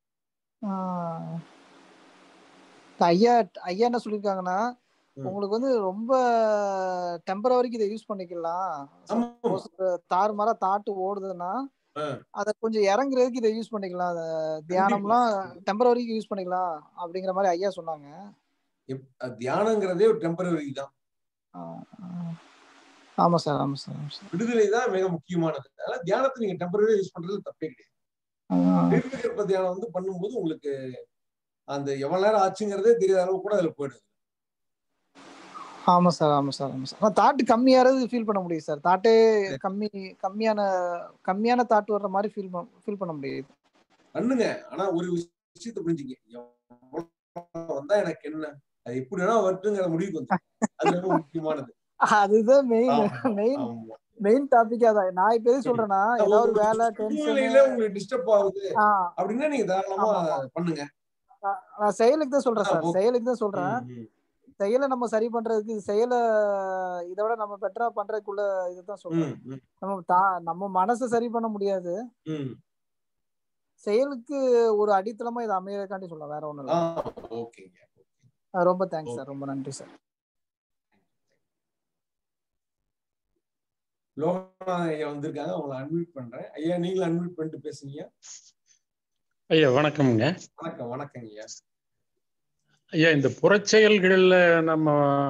ஐயா ஐயா என்ன சொல்லியிருக்காங்கன்னா ம். உங்களுக்கு வந்து ரொம்ப டெம்பரவரிக்கு இதை யூஸ் பண்ணிக்கலாம் ஆமா ஆமா. சப்போஸ் தாறுமாறா தாட்டு ஓடுதுன்னா ஆ. அத கொஞ்சம் இறங்குறதுக்கு இதை யூஸ் பண்ணிக்கலாம் அத தியானம்லாம் டெம்பரவரிக்கு யூஸ் பண்ணிக்கலாம் அப்படிங்கிற மாதிரி ஐயா சொன்னாங்க எப்- அஹ் தியானங்கிறதே ஒரு டெம்பரரி தான் ஆ, ஆ. ஆமா சார் ஆமா சார் ஆமா சார் விடுதலை தான் மிக முக்கியமானது அதனால தியானத்தை நீங்க டெம்பரரி யூஸ் பண்றது தப்பே கிடையாது ஆ. நிர்விகற்ப தியானம் வந்து பண்ணும்போது உங்களுக்கு அந்த எவ்வளவு நேரம் ஆச்சுங்கிறதே தெரியாத அளவு கூட அதுல போயிடுது ஆமா சார் ஆமா சார் ஆமா சார் ஆனா தாட்டு கம்மியாறது ஃபீல் பண்ண முடியுது சார் தாட்டே கம்மி கம்மியான கம்மியான தாட்டு வர்ற மாதிரி ஃபீல் ஃபீல் பண்ண முடியுது பண்ணுங்க ஆனா ஒரு விஷயத்த புரிஞ்சுங்க எவ்வளவு வந்தா எனக்கு என்ன அது எப்படி வேணா வரட்டுங்கிற முடிவுக்கு வந்து அது ரொம்ப முக்கியமானது அதுதான் மெயின் ஆமா, மெயின் ஆமா. மெயின் டாபிக் அதான் நான் இப்ப எது சொல்றேன்னா ஏதாவது ஒரு வேலை டென்ஷன் சூழ்நிலையில உங்களுக்கு டிஸ்டர்ப் ஆகுது அப்படின்னா நீங்க தாராளமா பண்ணுங்க நான் செயலுக்கு தான் சொல்றேன் சார் ஓகே. செயலுக்கு தான் சொல்றேன் ம், ம். செயலை நம்ம சரி பண்றதுக்கு செயலை இதை விட நம்ம பெட்டரா பண்றதுக்குள்ள இதுதான் சொல்றேன் ம், ம், நம்ம தா நம்ம மனசை சரி பண்ண முடியாது ம். செயலுக்கு ஒரு அடித்தளமா இது அமையறதுக்காண்டி சொல்லலாம் வேற ஒண்ணும் ஆ, இல்ல ஓகேங்க ஆ, ரொம்ப தேங்க்ஸ் சார் ரொம்ப நன்றி சார் லோகநாதன் ஐயா வந்திருக்காங்க அவங்களை அன்மியூட் பண்றேன் ஐயா நீங்களும் அன்மியூட் பண்ணிட்டு பேசுங்க ஐயா வணக்கம்ங்க வணக்கம் வணக்கங்க ஐயா ஐயா இந்த புறச்செயல்களில் நம்ம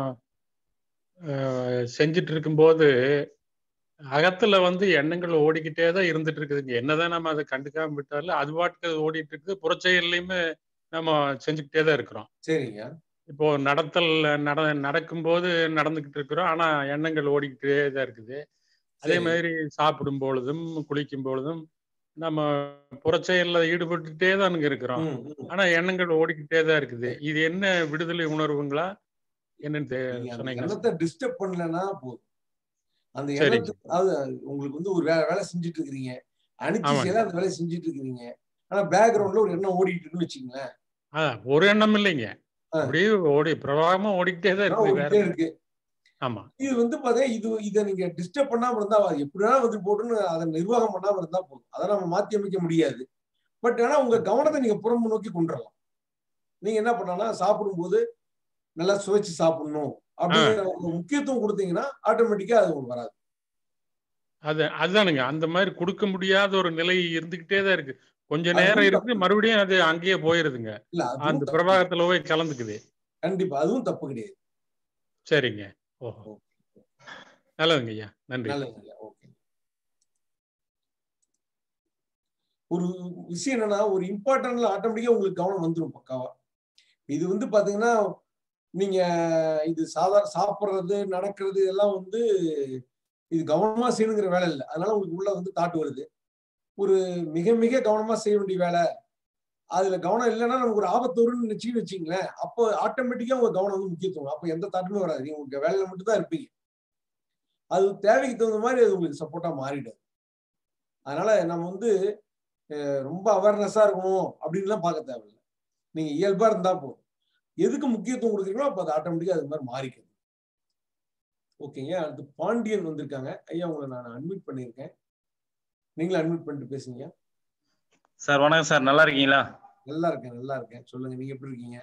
அஹ், செஞ்சுட்டு இருக்கும்போது அகத்துல வந்து எண்ணங்கள் ஓடிக்கிட்டே தான் இருந்துட்டு இருக்குதுங்க என்னதான் நம்ம அதை கண்டுக்காம விட்டாலும் அது பாட்டுக்கு அது ஓடிட்டு இருக்குது புறச்செயல்லையுமே நம்ம செஞ்சுக்கிட்டே தான் இருக்கிறோம் சரிங்க இப்போ நடத்தல் நட நடக்கும்போது நடந்துகிட்டு இருக்கிறோம் ஆனா எண்ணங்கள் ஓடிக்கிட்டே தான் இருக்குது அதே சரி. மாதிரி சாப்பிடும் பொழுதும் குளிக்கும் பொழுதும் நம்ம புறச்செயல்ல ஈடுபட்டுட்டே தானுங்க இருக்கிறோம் ம், ம். ஆனா எண்ணங்கள் ஓடிக்கிட்டே தான் இருக்குது இது என்ன விடுதலை உணர்வுங்களா என்னன்னு தெ- நீங்க அந்த சொன்னீங்கன்னா எண்ணத்தை டிஸ்டர்ப் பண்ணலன்னா போதும் அந்த சரிங்க. எண்ணத்துக்கு அதாவது உங்களுக்கு வந்து ஒரு வேலை வேலை செஞ்சுட்டு இருக்கிறீங்க அனுச்சி ஆமாங்க. செய்யல அந்த வேலையை செஞ்சுட்டு இருக்கிறீங்க ஆனா பேக்ரவுண்ட்ல ஒரு எண்ணம் ஓடிட்டு இருக்குன்னு வச்சுங்களேன் ஆ, ஒரு எண்ணம் இல்லைங்க ஆ. அப்படியே ஓடி பிரவாகமா ஓடிக்கிட்டே தான் இருக்குது வேற ஓடிட்டே இருக்கு ஆமா இது வந்து பாத்தீங்கன்னா இது இதை நீங்க டிஸ்டர்ப் பண்ணாம இருந்தா அது எப்படி வேணா வந்து போட்டுன்னு அதை நிர்வாகம் பண்ணாம இருந்தா போதும் அதை நம்ம மாத்தி அமைக்க முடியாது பட் ஆனா உங்க கவனத்தை நீங்க புறம் நோக்கி கொண்டு வரலாம் நீங்க என்ன பண்ணலாம் சாப்பிடும்போது நல்லா சுவைச்சு சாப்பிடணும் அப்படிங்கிற ஒரு முக்கியத்துவம் கொடுத்தீங்கன்னா ஆட்டோமேட்டிக்கா அது உங்களுக்கு வராது அது அதுதானுங்க அந்த மாதிரி கொடுக்க முடியாத ஒரு நிலை இருந்துகிட்டே தான் இருக்கு கொஞ்ச அதுவும் நேரம் தப்பு. இருக்குது மறுபடியும் அது அங்கேயே போயிருதுங்க இல்ல அதுவும் அந்த தப்பு. பிரவாகத்துல போய் கலந்துக்குது கண்டிப்பா அதுவும் தப்பு கிடையாது சரிங்க ஓஹோ நல்லதுங்க ஐயா நன்றி நல்லதுங்க ஓகே ஒரு விஷயம் என்னன்னா ஒரு இம்பார்ட்டன்ட்ல ஆட்டோமேட்டிக்கா உங்களுக்கு கவனம் வந்துடும் பக்காவா இது வந்து பாத்தீங்கன்னா நீங்க இது சாதாரண சாப்பிடுறது நடக்கிறது இதெல்லாம் வந்து இது கவனமா செய்யணுங்கிற வேலை இல்லை அதனால உங்களுக்கு உள்ள வந்து தாட்டு வருது ஒரு மிக மிக கவனமா செய்ய வேண்டிய வேலை அதுல கவனம் இல்லைன்னா நமக்கு ஒரு ஆபத்து வரும்னு நினைச்சுன்னு வச்சுங்களேன் அப்போ ஆட்டோமேட்டிக்கா உங்க கவனம் வந்து முக்கியத்துவம் அப்போ எந்த தாட்டுமே வராது நீங்க உங்க வேலையில மட்டும் தான் இருப்பீங்க அது தேவைக்கு தகுந்த மாதிரி அது உங்களுக்கு சப்போர்ட்டா மாறிடும் அதனால நம்ம வந்து அஹ், ரொம்ப அவேர்னஸா இருக்கணும் அப்படின்லாம் பார்க்க தேவையில்லை நீங்க இயல்பா இருந்தா போதும் எதுக்கு முக்கியத்துவம் கொடுக்குறீங்களோ அப்போ அது ஆட்டோமேட்டிக்கா அது மாதிரி மாறிக்குது ஓகேங்க அடுத்து பாண்டியன் வந்திருக்காங்க ஐயா உங்களை நான் அட்மிட் பண்ணியிருக்கேன் நீங்களும் அட்மிட் பண்ணிட்டு பேசுங்க சார் வணக்கம் சார் நல்லா இருக்கீங்களா நல்லா இருக்கேன் நல்லா இருக்கேன் சொல்லுங்க நீங்க எப்படி இருக்கீங்க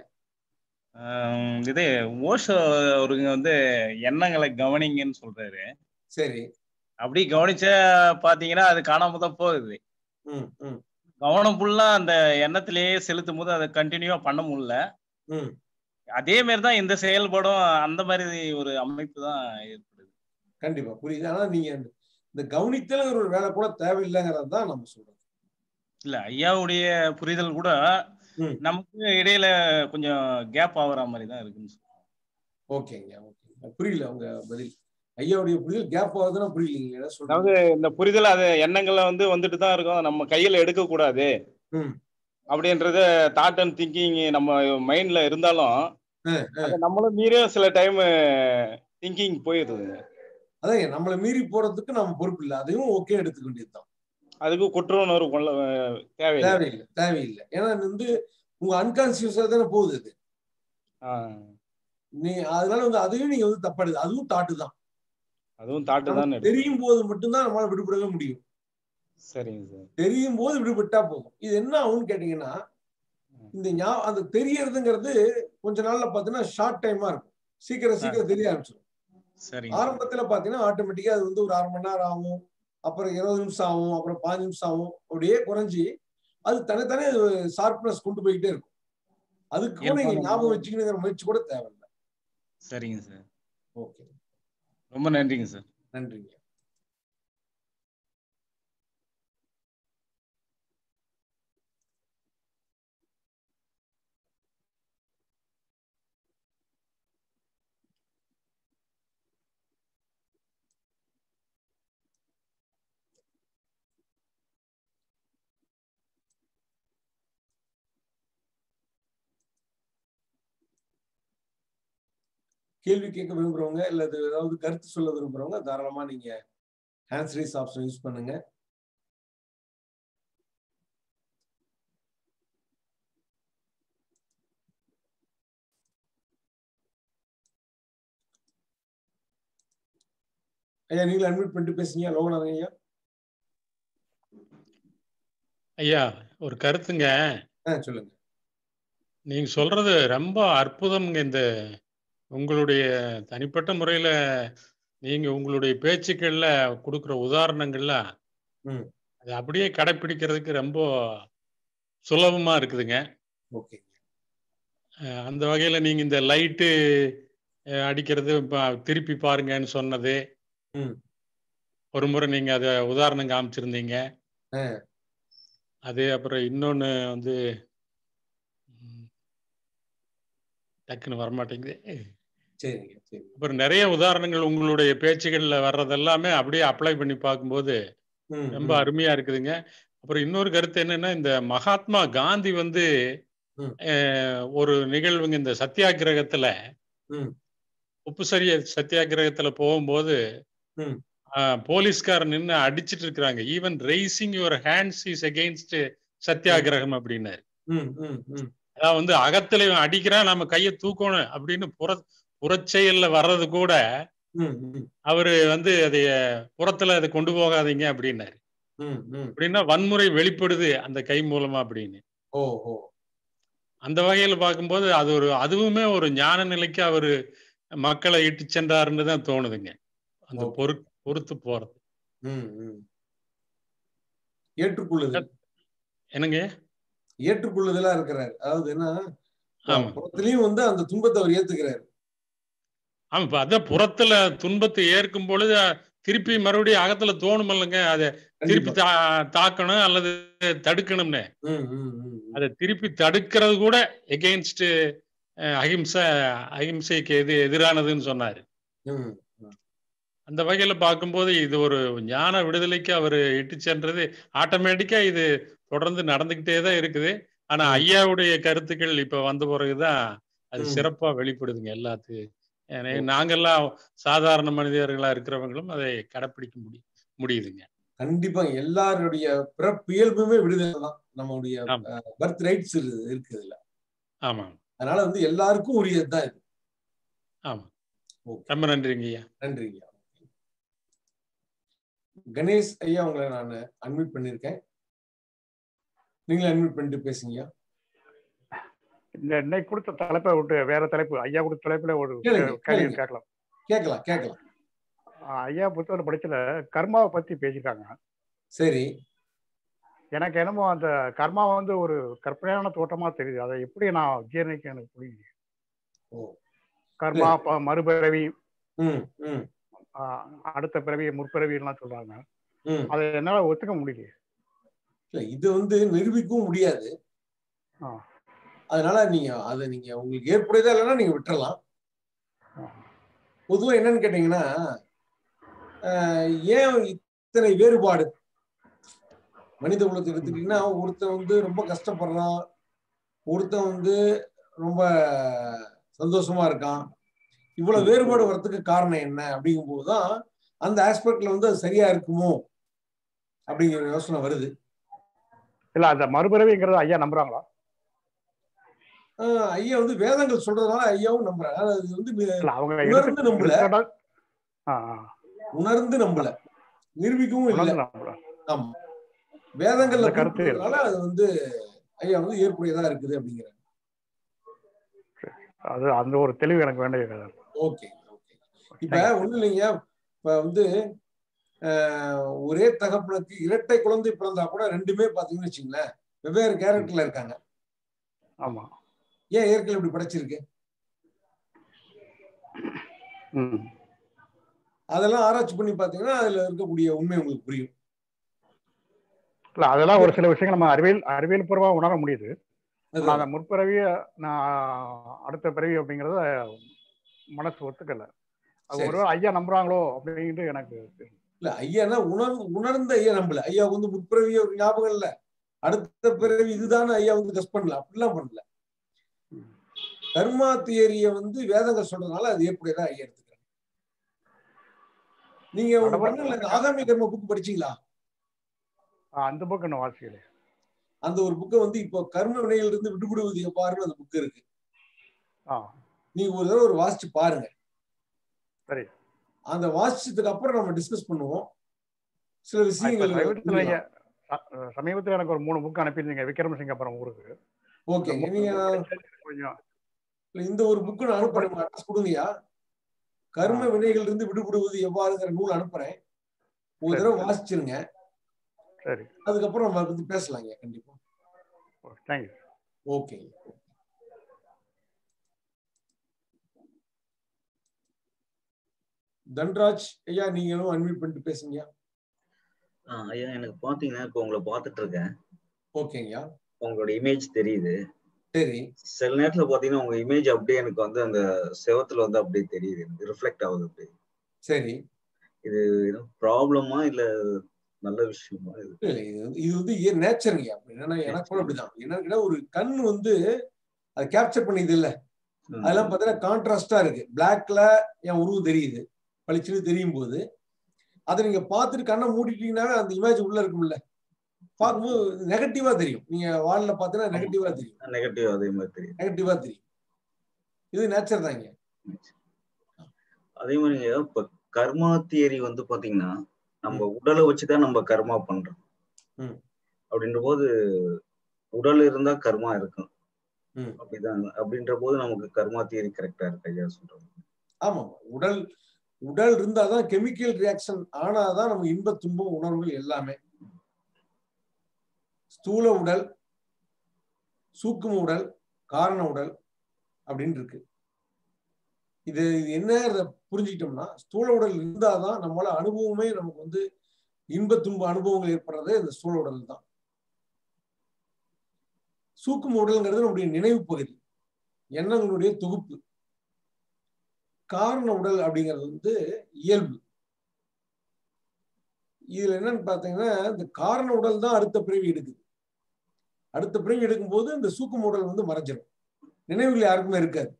ஆம், இது ஓஷோ அவருங்க வந்து எண்ணங்களை கவனிங்கன்னு சொல்றாரு சரி அப்படி கவனிச்சா பாத்தீங்கன்னா அது காணாம தான் போகுது ம் ம் கவனம் ஃபுல்லா அந்த எண்ணத்திலேயே செலுத்தும் போது அதை கண்டினியூவா பண்ண முடியல ம் அதே மாதிரி தான் இந்த செயல்பாடும் அந்த மாதிரி ஒரு அமைப்பு தான் ஏற்படுது கண்டிப்பா புரியுது ஆனா நீங்க இந்த- இந்த கவனித்தல்ங்கிற ஒரு வேலை கூட தேவையில்லைங்கிறது தான் நம்ம சொல்றோம் இல்ல ஐயாவுடைய புரிதல் கூட ம். நமக்கு இடையில கொஞ்சம் கேப் ஆகுற மாதிரி தான் இருக்குன்னு சொல்றேன். ஓகேங்க ஓகே புரியல உங்க பதில் ஐயாவுடைய புரிதல் கேப் ஆகுதுன்னா புரியலீங்க என்ன அதாவது சொல்றீங்க இந்த புரிதல் அது எண்ணங்களை வந்து வந்துட்டு தான் இருக்கும் நம்ம கையில எடுக்க கூடாது ம் அப்படின்றத தாட் அண்ட் திங்கிங் நம்ம மைண்ட்ல இருந்தாலும் அஹ், அஹ். அது நம்மளும் மீறிய சில டைம் திங்கிங் போயிடுது அதான் நம்மளை மீறி போறதுக்கு நம்ம பொறுப்பு இல்லை அதையும் ஓகே எடுத்துக்க வேண்டியதுதான் அதுக்கு குற்ற உணர்வு கொள்ள அஹ், தேவையில்லை தேவையில்லை தேவையில்லை ஏன்னா இது வந்து உங்க அன்கான்சியஸா தானே போகுது அது ஆஹ், நீ அதனால வந்து அதையும் நீங்க வந்து தப்பாடுது அதுவும் தாட்டு தான் அதுவும் தாட்டு தான் நமக்கு தெரியும் போது மட்டும்தான் நம்மளால விடுபடவே முடியும் சரிங்க சார் தெரியும் போது விடுபட்டா போதும் இது என்ன ஆகும்னு கேட்டீங்கன்னா இந்த ஞா- அந்த தெரியறதுங்கிறது கொஞ்ச நாள்ல பாத்தீங்கன்னா ஷார்ட் டைமா இருக்கும் சீக்கிரம் சீக்கிரம் தெரிய ஆரம்பிச்சிடும் சரிங்க சார். ஆரம்பத்துல பாத்தீங்கன்னா ஆட்டோமேட்டிக்கா அது வந்து ஒரு அரை மணி நேரம் ஆகும் அப்புறம் இருபது நிமிஷம் ஆகும் அப்புறம் பாஞ்சு நிமிஷம் ஆகும் அப்படியே குறைஞ்சி அது தனித்தனே ஷார்ப்னஸ் கொண்டு போயிட்டே இருக்கும் அதுக்கு கூட நீங்க இயல்பான ஞாபகம் வச்சுக்கணுங்கிற முயற்சி கூட தேவையில்லை சரிங்க சார் ஓகே ரொம்ப நன்றிங்க சார் நன்றிங்க கேள்வி கேட்க விரும்புறவங்க இல்ல இது ஏதாவது கருத்து சொல்ல விரும்புறவங்க தாராளமா நீங்க ஹேண்ட்ஸ் ரைஸ் ஆப்ஷன் யூஸ் பண்ணுங்க ஐயா நீங்களும் அட்மிட் பண்ணிட்டு பேசுங்க லோகநாதன் ஐயா ஐயா ஒரு கருத்துங்க ஆ சொல்லுங்க நீங்க சொல்றது ரொம்ப அற்புதம்ங்க இந்த உங்களுடைய தனிப்பட்ட முறையில நீங்க உங்களுடைய பேச்சுக்கள்ல கொடுக்குற உதாரணங்கள்ல ம் அது அப்படியே கடைப்பிடிக்கிறதுக்கு ரொம்ப சுலபமா இருக்குதுங்க ஓகே அஹ் அந்த வகையில நீங்க இந்த லைட்டு அடிக்கிறது ப- திருப்பி பாருங்கன்னு சொன்னது ம் ஒரு முறை நீங்க அதை உதாரணம் காமிச்சிருந்தீங்க ஆ அது அப்புறம் இன்னொன்னு வந்து ம், டக்குன்னு வரமாட்டேங்குது சரிங்க சரி அப்புறம் நிறைய உதாரணங்கள் உங்களுடைய பேச்சுகள்ல வர்றது எல்லாமே அப்படியே அப்ளை பண்ணி பார்க்கும்போது ம் ரொம்ப ம் அருமையா இருக்குதுங்க அப்புறம் இன்னொரு கருத்து என்னன்னா இந்த மகாத்மா காந்தி வந்து ம் அஹ், ஒரு நிகழ்வுங்க இந்த சத்தியாகிரகத்துல ம் உப்பு சரிய சத்தியாகிரகத்துல போகும்போது ம் ஆஹ், போலீஸ்காரர் நின்று அடிச்சிட்டு இருக்கிறாங்க even raising your hands is against satyagraha அப்படின்னாரு ம் ம் ம் அதான் வந்து அகத்துல இவன் அடிக்கிறான் நம்ம கையை தூக்கணும் அப்படின்னு புற புறச்செயல்ல வர்றது கூட ம் ம் அவரு வந்து அதைய புறத்துல அதை கொண்டு போகாதீங்க அப்படின்னாரு ம் ம் அப்படின்னா வன்முறை வெளிப்படுது அந்த கை மூலமா அப்படின்னு ஓ ஓ அந்த வகையில பார்க்கும்போது அது ஒரு அதுவுமே ஒரு ஞான நிலைக்கு அவரு மக்களை இட்டு சென்றாருன்னு தான் தோணுதுங்க அந்த ஓகே பொறு பொறுத்து போறது ம் ம் ஏற்றுக்கொள்ளுதல் என்னங்க ஏற்றுக்கொள்ளுதலா இருக்கிறார் அதாவது என்ன ஆமா புறத்திலையும் வந்து அந்த துன்பத்தை அவர் ஏத்துக்கிறாரு ஆமா இப்ப அதான் புறத்துல துன்பத்தை ஏற்கும் பொழுது திருப்பி மறுபடியும் அகத்துல தோணும் இல்லைங்க அதை திருப்பி கண்டிப்பா தா தாக்கணும் அல்லது தடுக்கணும்னு ம் ம் ம் ம். அதை திருப்பி தடுக்கிறது கூட எகெயின்ஸ்ட் அஹிம்சை அஹிம்சைக்கு எது எதிரானதுன்னு சொன்னாரு ம் ம். அந்த வகையில பார்க்கும்போது இது ஒரு ஞான விடுதலைக்கு அவர் இட்டு சென்றது ஆட்டோமேட்டிக்கா இது தொடர்ந்து நடந்துகிட்டே தான் இருக்குது ஆனா ம் ஐயாவுடைய கருத்துக்கள் இப்ப வந்த பிறகுதான் அது ம் சிறப்பா வெளிப்படுதுங்க எல்லாத்துக்கும் ஏன்னா நாங்கெல்லாம் சாதாரண மனிதர்களா இருக்கிறவங்களும் அதை கடைப்பிடிக்க முடியும் முடியுதுங்க கண்டிப்பா எல்லாருடைய பிறப்பு இயல்புமே விடுதலை தான் நம்மளுடைய ஆமா பர்த் ரைட்ஸ் இருக்கு இதுல ஆமா அதனால வந்து எல்லாருக்கும் உரியது தான் இது ஆமா ஓகே ரொம்ப நன்றிங்க ஐயா நன்றி ஐயா கணேஷ் ஐயா உங்களை நான் அட்மிட் பண்ணியிருக்கேன் நீங்களும் அட்மிட் பண்ணிட்டு பேசுங்கய்யா இந்த இன்னைக்கு கொடுத்த தலைப்பை விட்டு வேற தலைப்பு ஐயா கொடுத்த தலைப்புல ஒரு கேளுங்க கேள்வி கேளுங்க கேட்கலாம் கேட்கலாம் கேட்கலாம் ஆஹ் ஐயா புத்தகம் படிச்சல கர்மாவை பத்தி பேசியிருக்காங்க சரி எனக்கு என்னமோ அந்த கர்மா வந்து ஒரு கற்பனையான தோட்டமா தெரியுது அதை எப்படி நான் ஜீரணிக்க எனக்கு புரியல ஓ இல்ல கர்மா ப- மறுபிறவி ம் ம் ஆஹ் அடுத்த பிறவி முற்பிறவி எல்லாம் சொல்றாங்க ம் அதை என்னால ஒத்துக்க முடியல இல்ல இது வந்து நிரூபிக்கவும் முடியாது ஆஹ் அதனால நீங்க அதை நீங்க உங்களுக்கு ஏற்புடையதா இல்லைன்னா நீங்க விட்டுறலாம் ஆஹ் பொதுவா என்னன்னு கேட்டீங்கன்னா ஆஹ் ஏன் இத்தனை வேறுபாடு மனித குலத்தை எடுத்துக்கிட்டீங்கன்னா ஒருத்தன் வந்து ரொம்ப கஷ்டப்படுறான் ஒருத்தன் வந்து ரொம்ப சந்தோஷமா இருக்கான் இவ்வளவு வேறுபாடு வர்றதுக்கு காரணம் என்ன அப்படிங்கும்போது தான் அந்த ஆஸ்பெக்ட்ல வந்து அது சரியா இருக்குமோ அப்படிங்கிற யோசனை வருது இல்ல அந்த மறுபிறவிங்கிறத ஐயா நம்புறாங்களா ஆஹ் ஐயா வந்து வேதங்கள் சொல்றதுனால ஐயாவும் நம்புறாங்க அதாவது அது வந்து இல்ல அவங்க உணர்ந்து எடுத்து நம்பல எடுத்துக்காட்டா ஆஹ் ஆஹ் உணர்ந்து நம்பல நிரூபிக்கவும் இல்லை உணர்ந்து நம்புறேன் ஆமா வேதங்கள்ல அந்த கருத்து குறிப்பிட்டதுனால அது வந்து ஐயா வந்து ஏற்புடையதா இருக்குது அப்படிங்கிறாங்க அது அந்த ஒரு தெளிவு எனக்கு வேண்டிய ஓகே ஓகே இப்ப ஒண்ணு இல்லைங்க இப்ப வந்து ஆஹ், ஒரே தகப்பனுக்கு இரட்டை குழந்தை பிறந்தா கூட ரெண்டுமே பாத்தீங்கன்னு வச்சுங்களேன் வெவ்வேறு கேரக்டர்ல இருக்காங்க ஆமா ஏன் இயற்கை இப்படி படைச்சிருக்கு ம் அதெல்லாம் ஆராய்ச்சி பண்ணி பாத்தீங்கன்னா அதுல இருக்கக்கூடிய உண்மை உங்களுக்கு புரியும் இல்ல அதெல்லாம் ஒரு சில விஷயங்கள் நம்ம அறிவியல் அறிவியல் பூர்வமா உணர முடியுது அது ஆனா அந்த முற்பிறவிய நான் அடுத்த பிறவி அப்படிங்கறத மனசு ஒத்துக்கல அது சரி ஒரு ஐயா நம்புறாங்களோ அப்படின்ட்டு எனக்கு இல்ல ஐயானா உணர்ந்து உணர்ந்த ஐயா நம்பல ஐயா வந்து முற்பிறவி ஒரு ஞாபகம் இல்ல அடுத்த பிறவி இதுதான் ஐயா வந்து கஸ் பண்ணல அப்படிலாம் பண்ணல கர்மா தியரிய வந்து வேதங்கள் சொல்றதுனால அது ஏற்புடையதா ஐயா எடுத்துக்கிறேன் நீங்க ஒண்ணு கடவுள் பண்ணுங்களேன் இந்த ஆகாமி கர்ம புக் படிச்சீங்களா ஆ, அந்த புக்கு நான் வாசிக்கல அந்த ஒரு புக்கை வந்து இப்போ கர்ம வினையில இருந்து விடுபடுவது எவ்வாறுன்னு அந்த புக் இருக்கு ஆ நீங்க ஒரு தடவை ஒரு வாசிச்சு பாருங்க சரி அந்த வாசிச்சதுக்கு அப்புறம் நம்ம டிஸ்கஸ் பண்ணுவோம் சில ஆ, இப்ப விஷயங்கள் சமீபத்தில் நீங்க புரியலாம். ச- சமீபத்தில் எனக்கு ஒரு மூணு புக் அனுப்பியிருந்தீங்க விக்ரமசிங்கபுரம் ஊருக்கு ஓகே இந்த நீங்க மூணு book படிச்சது கொஞ்சம் இந்த ஒரு புக்கு நான் அனுப்புறேன் அட்ரஸ் கொடுங்கயா கர்ம வினைகள் இருந்து விடுபடுவது எவ்வாறுங்கிற நூல் அனுப்புறேன் ஒரு சரி, தடவை சரி. வாசிச்சிருங்க சரி அதுக்கப்புறம் நம்ம அதை பத்தி பேசலாங்க கண்டிப்பா தேங்க்யூ ஓகே தன்ராஜ் ஐயா நீங்களும் அன்மியூட் பண்ணிட்டு பேசுங்க ஆ, ஐயா எனக்கு பாத்தீங்கன்னா இப்போ உங்களை பார்த்துட்டு இருக்கேன் ஓகேங்கய்யா உங்களோட இமேஜ் தெரியுது சரி சில நேரத்துல பாத்தீங்கன்னா உங்க இமேஜ் அப்படியே எனக்கு வந்து அந்த செவத்துல வந்து அப்படியே தெரியுது எனக்கு ரிஃப்ளெக்ட் ஆகுது அப்படியே சரி இது ப்ராப்ளமா இல்ல நல்ல விஷயமா இது இல்ல, இல்ல, இது வந்து இது வந்து இயற் நேச்சருங்கய்யா என்னன்னா எனக்கு கூட அப்படிதான் என்னன்னு கேட்டா ஒரு கண் வந்து அதை கேப்சர் பண்ணிது இல்ல ம். அதெல்லாம் பார்த்தீங்கன்னா கான்ட்ராஸ்டா இருக்கு பிளாக்ல என் உருவம் தெரியுது பளிச்சுன்னு தெரியும் போது அதை நீங்க பார்த்துட்டு கண்ணை மூடிட்டீங்கன்னாவே அந்த இமேஜ் உள்ள இருக்கும்ல பார்க்கும்போது நெகட்டிவா தெரியும் நீங்க வால்ல பார்த்தீங்கன்னா நெகட்டிவா தெரியும் நெகட்டிவ் அதே மாதிரி தெரியுது நெகட்டிவா தெரியும் இது நேச்சர் தாங்க அதே மாதிரி இப்ப கர்மா தியரி வந்து பாத்தீங்கன்னா நம்ம உடலை வச்சுதான் நம்ம கர்மா பண்றோம் ம். அப்படின்ற போது உடல் இருந்தா கர்மா இருக்கும் ம். அப்படிதான் அப்படின்ற போது நமக்கு கர்மா தியரி கரெக்டா இருக்கு ஐயா சொல்றது ஆமா உடல் உடல் இருந்தாதான் கெமிக்கல் ரியாக்ஷன் ஆனாதான் நமக்கு இன்ப துன்பம் உணர்வுகள் எல்லாமே ஸ்தூல உடல் சூக்கும உடல் காரண உடல் அப்படின்னு இருக்கு இது இது என்ன புரிஞ்சுக்கிட்டோம்னா ஸ்தூல உடல் இருந்தாதான் நம்மளால அனுபவமே நமக்கு வந்து இன்ப துன்ப அனுபவங்கள் ஏற்படுறது இந்த ஸ்தூல உடல் தான் சூக்கும உடல்ங்கிறது நம்முடைய நினைவு பகுதி எண்ணங்களுடைய தொகுப்பு காரண உடல் அப்படிங்கிறது வந்து இயல்பு இதுல என்னன்னு பாத்தீங்கன்னா இந்த காரண உடல் தான் அடுத்த பிறவி எடுக்குது அடுத்த பிறவி எடுக்கும்போது இந்த சூக்கும உடல் வந்து மறைஞ்சிடும் நினைவுகள் யாருக்குமே இருக்காது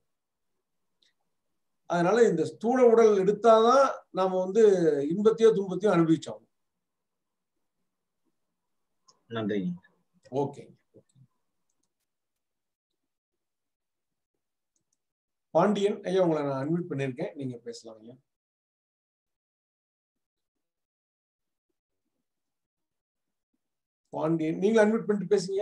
அதனால இந்த ஸ்தூல உடல் எடுத்தாதான் நாம வந்து இன்பத்தையோ துன்பத்தையோ அனுபவிச்சோம் நன்றி ஓகே பாண்டியன் ஐயா உங்களை நான் அன்மியூட் பண்ணிருக்கேன் நீங்க பேசலாம் ஐயா பாண்டியன் நீங்க அன்மியூட் பண்ணிட்டு பேசுங்க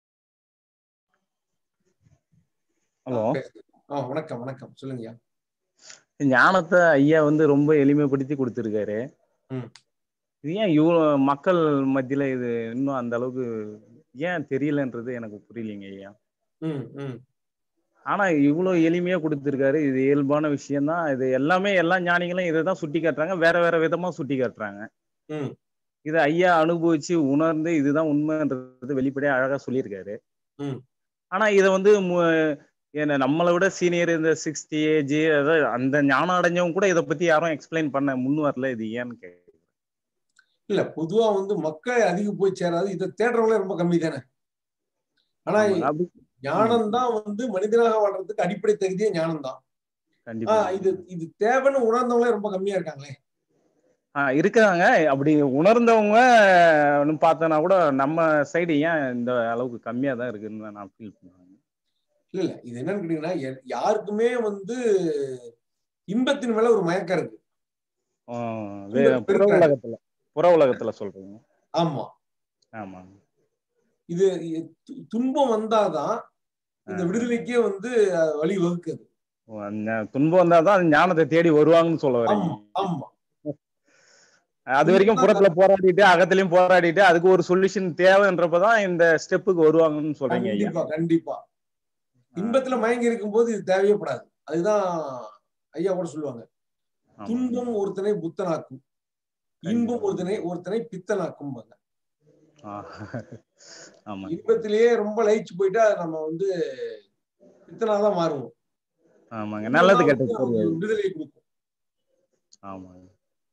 ஹலோ ஆ வணக்கம் வணக்கம் சொல்லுங்க ஐயா ஞானத்தை ஐயா வந்து ரொம்ப எளிமைப்படுத்தி கொடுத்துருக்காரு ம். இது ஏன் இவ்வளோ மக்கள் மத்தியில இது இன்னும் அந்த அளவுக்கு ஏன் தெரியலன்றது எனக்கு புரியலைங்க ஐயா ம் ம் ஆனா இவ்வளோ எளிமையா கொடுத்துருக்காரு இது இயல்பான விஷயம்தான் இது எல்லாமே எல்லா ஞானிகளும் இதை தான் சுட்டி காட்டுறாங்க வேற வேற விதமா சுட்டி காட்டுறாங்க ம் இதை ஐயா அனுபவிச்சு உணர்ந்து இதுதான் உண்மைன்றது வெளிப்படையா அழகா சொல்லியிருக்காரு ம் ஆனா இதை வந்து மு- என்ன நம்மளை விட சீனியர் இந்த சிக்ஸ்டி ஏஜ் அதாவது அந்த ஞானம் அடைஞ்சவங்க கூட இதை பத்தி யாரும் எக்ஸ்பிளைன் பண்ண முன் வரல இது ஏன்னு கேட்குறேன் இல்ல பொதுவா வந்து மக்கள் அதிகம் போய் சேராது இதை தேடுறவங்களே ரொம்ப கம்மி தானே ஆனா ஆமாங்க. அப்படி ஞானம் தான் வந்து மனிதனாக வாழ்றதுக்கு அடிப்படை தகுதியே ஞானம் தான் கண்டிப்பா இது இது தேவைன்னு உணர்ந்தவங்களே ரொம்ப கம்மியா இருக்காங்களே ஆஹ் இருக்காங்க அப்படி உணர்ந்தவங்க பார்த்தோன்னா கூட நம்ம சைடு ஏன் இந்த அளவுக்கு கம்மியா தான் இருக்குன்னு தான் நான் ஃபீல் பண்ணுவேன் இல்ல இல்ல இது என்னன்னு கேட்டீங்கன்னா யா- யாருக்குமே வந்து இன்பத்தின் மேல ஒரு மயக்கம் இருக்கு ஆஹ் வே- இன்பத்தை புற பெருக்காது. உலகத்துல புற உலகத்துல சொல்றீங்க ஆமா ஆமா இது இது து- துன்பம் வந்தாதான் இந்த விடுதலைக்கே வந்து அஹ், வழி வகுக்குது ஓ, அந்த துன்பம் வந்தாதான் அது ஞானத்தை தேடி வருவாங்கன்னு சொல்ல வரீங்க ஆமா ஆமா அது வரைக்கும் புறத்துல போராடிட்டு அகத்திலயும் போராடிட்டு அதுக்கு ஒரு சொல்யூஷன் தேவைன்றப்பதான் இந்த ஸ்டெப்புக்கு வருவாங்கன்னு சொல்றீங்க ஐயா கண்டிப்பா கண்டிப்பா இன்பத்துல மயங்கி இருக்கும்போது இது தேவையப்படாது அதுதான் ஐயா கூட சொல்லுவாங்க ஆமா. துன்பம் ஒருத்தனை புத்தனாக்கும் இன்பம் ஒருத்தனை ஒருத்தனை பித்தனாக்கும் ஆஹ். ஆமா இன்பத்திலேயே ரொம்ப லயிச்சு போயிட்டா நம்ம வந்து பித்தனாதான் மாறுவோம் ஆமாங்க நல்லது இன்பம் தான் கெட்டது வந்து தெரியாது விடுதலையை கொடுக்கும் ஆமாங்க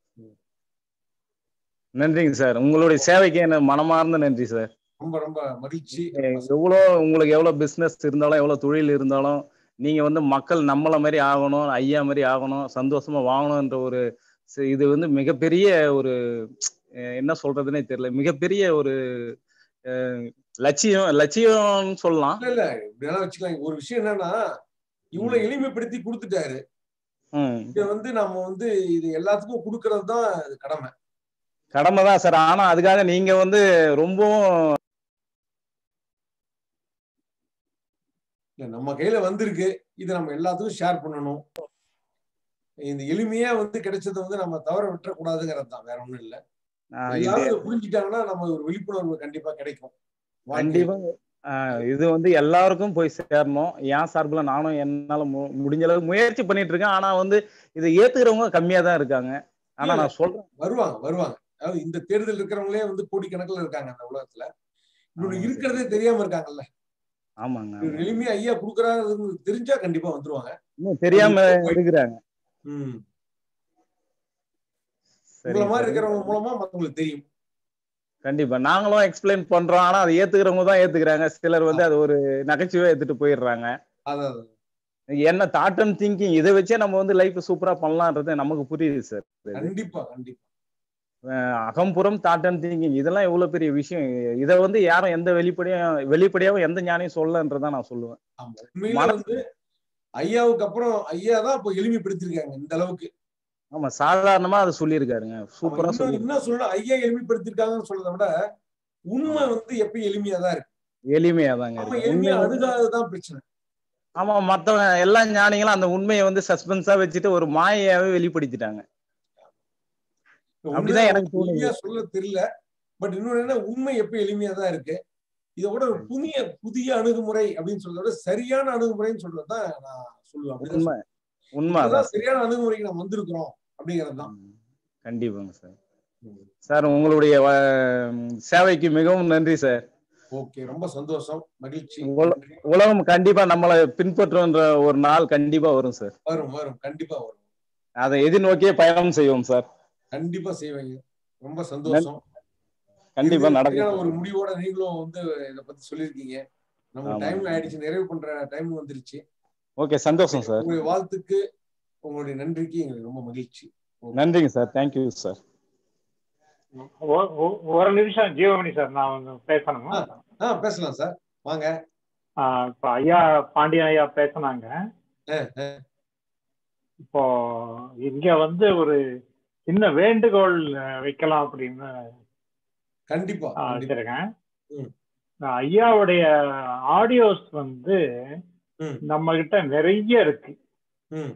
நன்றிங்க சார் உங்களுடைய சேவைக்கு என்ன மனமார்ந்த நன்றி சார் ரொம்ப ரொம்ப மகிழ்ச்சி எவ்வளோ உங்களுக்கு எவ்வளோ பிஸ்னஸ் இருந்தாலும் எவ்வளோ தொழில் இருந்தாலும் நீங்க வந்து மக்கள் நம்மள மாதிரி ஆகணும் ஐயா மாதிரி ஆகணும் சந்தோஷமா வாங்கணும்ன்ற ஒரு சி- இது வந்து மிகப்பெரிய ஒரு அஹ், என்ன சொல்றதுன்னே தெரியல மிகப்பெரிய ஒரு அஹ், லட்சியம் லட்சியம்னு சொல்லலாம் இல்ல இல்ல இப்படியெல்லாம் வச்சுக்கலாம் ஒரு விஷயம் என்னன்னா இவ்வளவு எளிமைப்படுத்தி கொடுத்துட்டாரு ம் இத வந்து நம்ம வந்து இது எல்லாத்துக்கும் கொடுக்கறது தான் இது கடமை கடமை தான் சார் ஆனா அதுக்காக நீங்க வந்து ரொம்பவும் இல்ல நம்ம கையில வந்திருக்கு இதை நம்ம எல்லாத்துக்கும் ஷேர் பண்ணணும் இந்த எளிமையா வந்து கிடைச்சதை வந்து நம்ம தவற விட்டுறக்கூடாதுங்கிறது தான் வேற ஒண்ணும் இல்ல ஆஹ், இது எல்லாரும் இதை புரிஞ்சுட்டாங்கன்னா நம்ம ஒரு விழிப்புணர்வு கண்டிப்பா கிடைக்கும் கண்டிப்பா ஆஹ் இது வந்து எல்லாருக்கும் போய் சேரணும் என் சார்புல நானும் என்னால மு- முடிஞ்ச அளவுக்கு முயற்சி பண்ணிட்டு இருக்கேன் ஆனா வந்து இதை ஏத்துக்கிறவங்க கம்மியா தான் இருக்காங்க ஆனா நான் சொல்றேன் வருவாங்க வருவாங்க அதாவது இந்த தேர்தல் இருக்கிறவங்களே வந்து கோடிக்கணக்கில் இருக்காங்க அந்த உலகத்துல இன்னொன்னு இருக்கிறதே தெரியாம இருக்காங்கல்ல ஆமாங்க இவர் எளிமையா ஐயா கொடுக்குறாரு தெரிஞ்சா கண்டிப்பா வந்துருவாங்க இன்னும் தெரியாம இருக்கிறாங்க ம் சரி உங்களை மாதிரி சரி. இருக்கிறவங்க மூலமா மத்தவங்களுக்கு தெரியும் கண்டிப்பா நாங்களும் எக்ஸ்பிளைன் பண்றோம் ஆனா அதை ஏத்துக்கிறவங்க தான் ஏத்துக்கிறாங்க சிலர் வந்து அது ஒரு நகைச்சுவை எடுத்துட்டு போயிடுறாங்க அதான் என்ன தாட் அண்ட் திங்கிங் இதை வச்சே நம்ம வந்து லைஃப் சூப்பரா பண்ணலான்றது நமக்கு புரியுது சார் கண்டிப்பா கண்டிப்பா அகம்புறம் தாட் அண்ட் திங்கிங் இதெல்லாம் எவ்வளவு பெரிய விஷயம் இதை வந்து யாரும் எந்த வெளிப்படையும் வெளிப்படையாவும் எந்த ஞானியும் சொல்லன்றதான் நான் சொல்லுவேன் ஆமா உண்மையில வந்து ஐயாவுக்கு அப்புறம் ஐயா தான் இப்போ எளிமைப்படுத்திருக்காங்க இந்த அளவுக்கு ஆமா சாதாரணமா அதை சொல்லியிருக்காருங்க சூப்பரா இன்னும் சொல்லி என்ன சொல்லணும் ஐயா எளிமைப்படுத்திருக்காங்கன்னு சொல்றதை விட உண்மை வந்து எப்பயும் எளிமையா தான் இருக்கு எளிமையா தாங்க ஆமா இருக்கு எளிமையா உண்மை அணுகாததான் பிரச்சனை ஆமா மத்தவங்க எல்லா ஞானிகளும் அந்த உண்மையை வந்து சஸ்பென்ஸா வச்சுட்டு ஒரு மாயையாவே வெளிப்படுத்திட்டாங்க அப்படிதான் எனக்கு தோணுது எளிமையா சொல்ல தெரியல பட் இன்னொன்னு என்ன உண்மை எப்ப எளிமையா தான் இருக்கு இதை விட ஒரு புதிய புதிய அணுகுமுறை அப்படின்னு சொல்றத விட சரியான அணுகுமுறைன்னு சொல்றதுதான் நான் சொல்லுவேன் அப்படிதான் உண்மை சொல்லுவேன். உண்மை இப்பதான் அதான் சரியான அணுகுமுறைக்கு நம்ம வந்திருக்கிறோம் அப்படிங்கிறது தான் கண்டிப்பாங்க சார் சார் உங்களுடைய அஹ், சேவைக்கு மிகவும் நன்றி சார் ஓகே ரொம்ப சந்தோஷம் மகிழ்ச்சி உல- உலகம் கண்டிப்பா நம்மளை பின்பற்றுன்ற ஒரு நாள் கண்டிப்பா வரும் சார் வரும் வரும் கண்டிப்பா வரும் அதை எதிர்நோக்கியே பயணம் செய்வோம் சார் கண்டிப்பா செய்வீங்க ரொம்ப சந்தோஷம் கண்டிப்பா இறுதியா நடக்கும் சரியான சார். ஒரு முடிவோட நீங்களும் வந்து இத பத்தி சொல்லியிருக்கீங்க நம்ம ஆமாங்க. டைம் ஆயிடுச்சு நிறைவு பண்ற டைம் வந்துருச்சு ஓகே சந்தோஷம் சார் உங்களுடைய வாழ்த்துக்கு உங்களுடைய நன்றிக்கு எங்களுக்கு ரொம்ப மகிழ்ச்சி நன்றிங்க சார் தேங்க்யூ சார் ஒ- ஒ- ஒரு நிமிஷம் ஜீவமணி சார் நான் வந்து பேசணுமா ஆ பேசலாம் சார் வாங்க ஆ, இப்ப ஐயா பாண்டியன் ஐயா பேசுனாங்க இப்போ இங்க வந்து ஒரு சின்ன வேண்டுகோள் அஹ், வைக்கலாம் அப்படின்னு கண்டிப்பா ஆ, கண்டிப்பா. வச்சிருக்கேன் ம். நான் ஐயாவுடைய ஆடியோஸ் வந்து நம்ம கிட்ட நிறைய இருக்கு ம்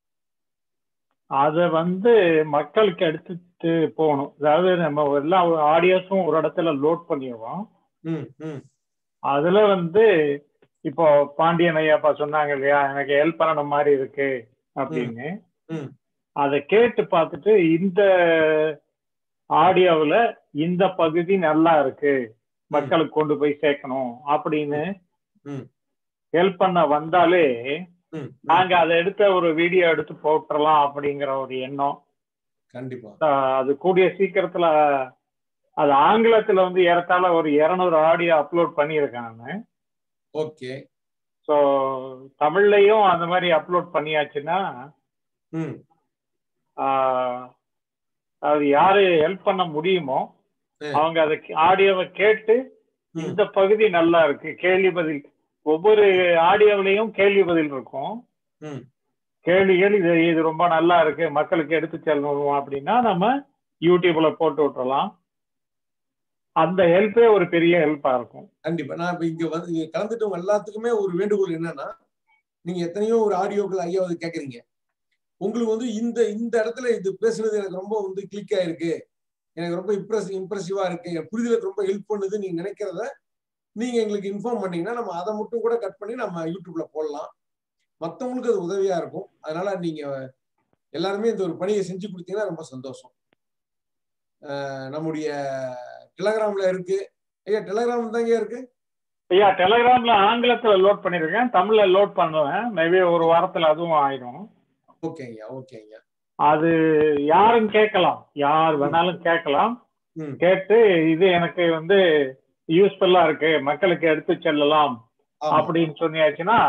அத வந்து மக்களுக்கு எடுத்துட்டு போகணும் அதாவது நம்ம எல்லா ஆடியோஸும் ஒரு இடத்துல லோட் பண்ணிடுவோம் ம் ம் அதுல வந்து இப்போ பாண்டியன் ஐயாப்பா சொன்னாங்க இல்லையா எனக்கு ஹெல்ப் பண்ணன மாதிரி இருக்கு அப்படின்னு ம் அதை கேட்டு பார்த்துட்டு இந்த ஆடியோவுல இந்த பகுதி நல்லா இருக்கு மக்களுக்கு கொண்டு போய் சேர்க்கணும் அப்படின்னு ம் ஹெல்ப் பண்ண வந்தாலே ம் நாங்க அதை எடுத்த ஒரு வீடியோ எடுத்து போட்டுறலாம் அப்படிங்கிற ஒரு எண்ணம் கண்டிப்பா ஆஹ் அது கூடிய சீக்கிரத்துல அது ஆங்கிலத்துல வந்து ஏறத்தாழ ஒரு இருநூறு ஆடியோ அப்லோட் பண்ணியிருக்கேன் நான் ஓகே ஸோ தமிழ்லையும் அந்த மாதிரி அப்லோட் பண்ணியாச்சுன்னா ம் ஆஹ் அது யாரு ஹெல்ப் பண்ண முடியுமோ அவங்க அதை ஆடியோவை கேட்டு இந்த பகுதி நல்லா இருக்கு கேள்வி பதில் ஒவ்வொரு ஆடியோவிலையும் கேள்வி பதில் இருக்கும் ம் கேள்விகள் இது இது ரொம்ப நல்லா இருக்கு மக்களுக்கு எடுத்து செல்லணும் அப்படின்னா நம்ம யூடியூப்ல போட்டு விட்டுறலாம் அந்த ஹெல்ப்பே ஒரு பெரிய ஹெல்ப்பா இருக்கும் கண்டிப்பா நான் இப்ப இங்க வந்து இங்க கலந்துட்டவங்க எல்லாத்துக்குமே ஒரு வேண்டுகோள் என்னன்னா நீங்க எத்தனையோ ஒரு ஆடியோக்கள் ஐயாவது கேக்குறீங்க உங்களுக்கு வந்து இந்த இந்த இடத்துல இது பேசுனது எனக்கு ரொம்ப வந்து கிளிக் ஆயிருக்கு எனக்கு ரொம்ப இம்ப்ரெஸ் இம்ப்ரெசிவா இருக்கு என் புரிதலுக்கு ரொம்ப ஹெல்ப் பண்ணுது நீங்க நினைக்கிறத நீங்க எங்களுக்கு இன்ஃபார்ம் பண்ணீங்கன்னா நம்ம அதை மட்டும் கூட கட் பண்ணி நம்ம யூடியூப்ல போடலாம் மற்றவங்களுக்கு அது உதவியா இருக்கும் அதனால நீங்க எல்லாருமே இந்த ஒரு பணியை செஞ்சு கொடுத்தீங்கன்னா ரொம்ப சந்தோஷம் அஹ் நம்முடைய டெலகிராம்ல இருக்கு ஐயா டெலகிராம் தாங்க இருக்கு ஐயா டெலகிராம்ல ஆங்கிலத்துல லோட் பண்ணிருக்கேன் தமிழ்ல லோட் பண்ணுவேன் மேபி ஒரு வாரத்துல அதுவும் ஆயிடும் ஓகேங்க ஓகேங்க அது யாரும் கேட்கலாம் யார் வேணாலும் கேட்கலாம் ம் கேட்டு இது எனக்கு வந்து யூஸ்ஃபுல்லா இருக்கு மக்களுக்கு எடுத்து செல்லலாம் ஆமா. அப்படின்னு சொன்னியாச்சுன்னா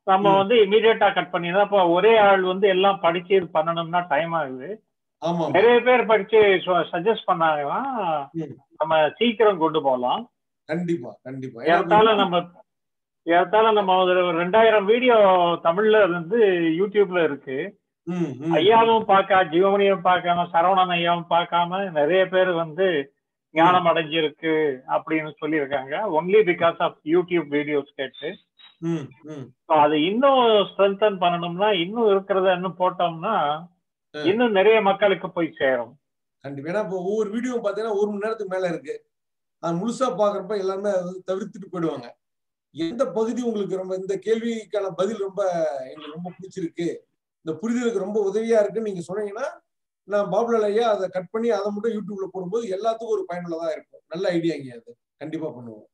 நம்ம ம். வந்து இமீடியட்டா கட் பண்ணிடலாம் அப்போ ஒரே ஆள் வந்து எல்லாம் படிச்சு இது பண்ணணும்னா டைம் ஆகுது ஆமா ஆமா நிறைய பேர் படிச்சு சஜஸ்ட் பண்ணாங்கன்னா ம். நம்ம சீக்கிரம் கொண்டு போகலாம் கண்டிப்பா கண்டிப்பா ஏன்னா ஏறத்தாழ நம்ம ஏறத்தாழ நம்ம ஒரு ரெண்டாயிரம் வீடியோ தமிழ்ல வந்து யூடியூப்ல இருக்கு ம், ம், ஐயாவும் பார்க்க ஜீவமணியும் பார்க்காம சரவணன் ஐயாவும் பார்க்காம நிறைய பேர் வந்து ஞானம் அடைஞ்சிருக்கு அப்படின்னு சொல்லியிருக்காங்க only because of YouTube videos கேட்டு ம், ம். So அது இன்னும் ஸ்ட்ரென்தன் பண்ணணும்னா இன்னும் இருக்கிறத இன்னும் போட்டோம்னா ஆ. இன்னும் நிறைய மக்களுக்கு போய் சேரும் கண்டிப்பா ஏன்னா இப்போ ஒவ்வொரு வீடியோ பார்த்தீங்கன்னா ஒரு மணி நேரத்துக்கு மேல இருக்கு அது முழுசா பாக்குறப்ப எல்லாருமே அதை வந்து தவிர்த்துட்டு போயிடுவாங்க எந்த பகுதி உங்களுக்கு ரொம்ப இந்த கேள்விக்கான பதில் ரொம்ப எங்களுக்கு ரொம்ப பிடிச்சிருக்கு இந்த புரிதலுக்கு ரொம்ப உதவியா இருக்குன்னு நீங்க சொன்னீங்கன்னா நான் பாபுலால் ஐயா அதை கட் பண்ணி அதை மட்டும் யூடியூப்ல போடும்போது எல்லாத்துக்கும் ஒரு பயனுள்ளதா இருக்கும் நல்ல ஐடியாங்க அது கண்டிப்பா பண்ணுவோம்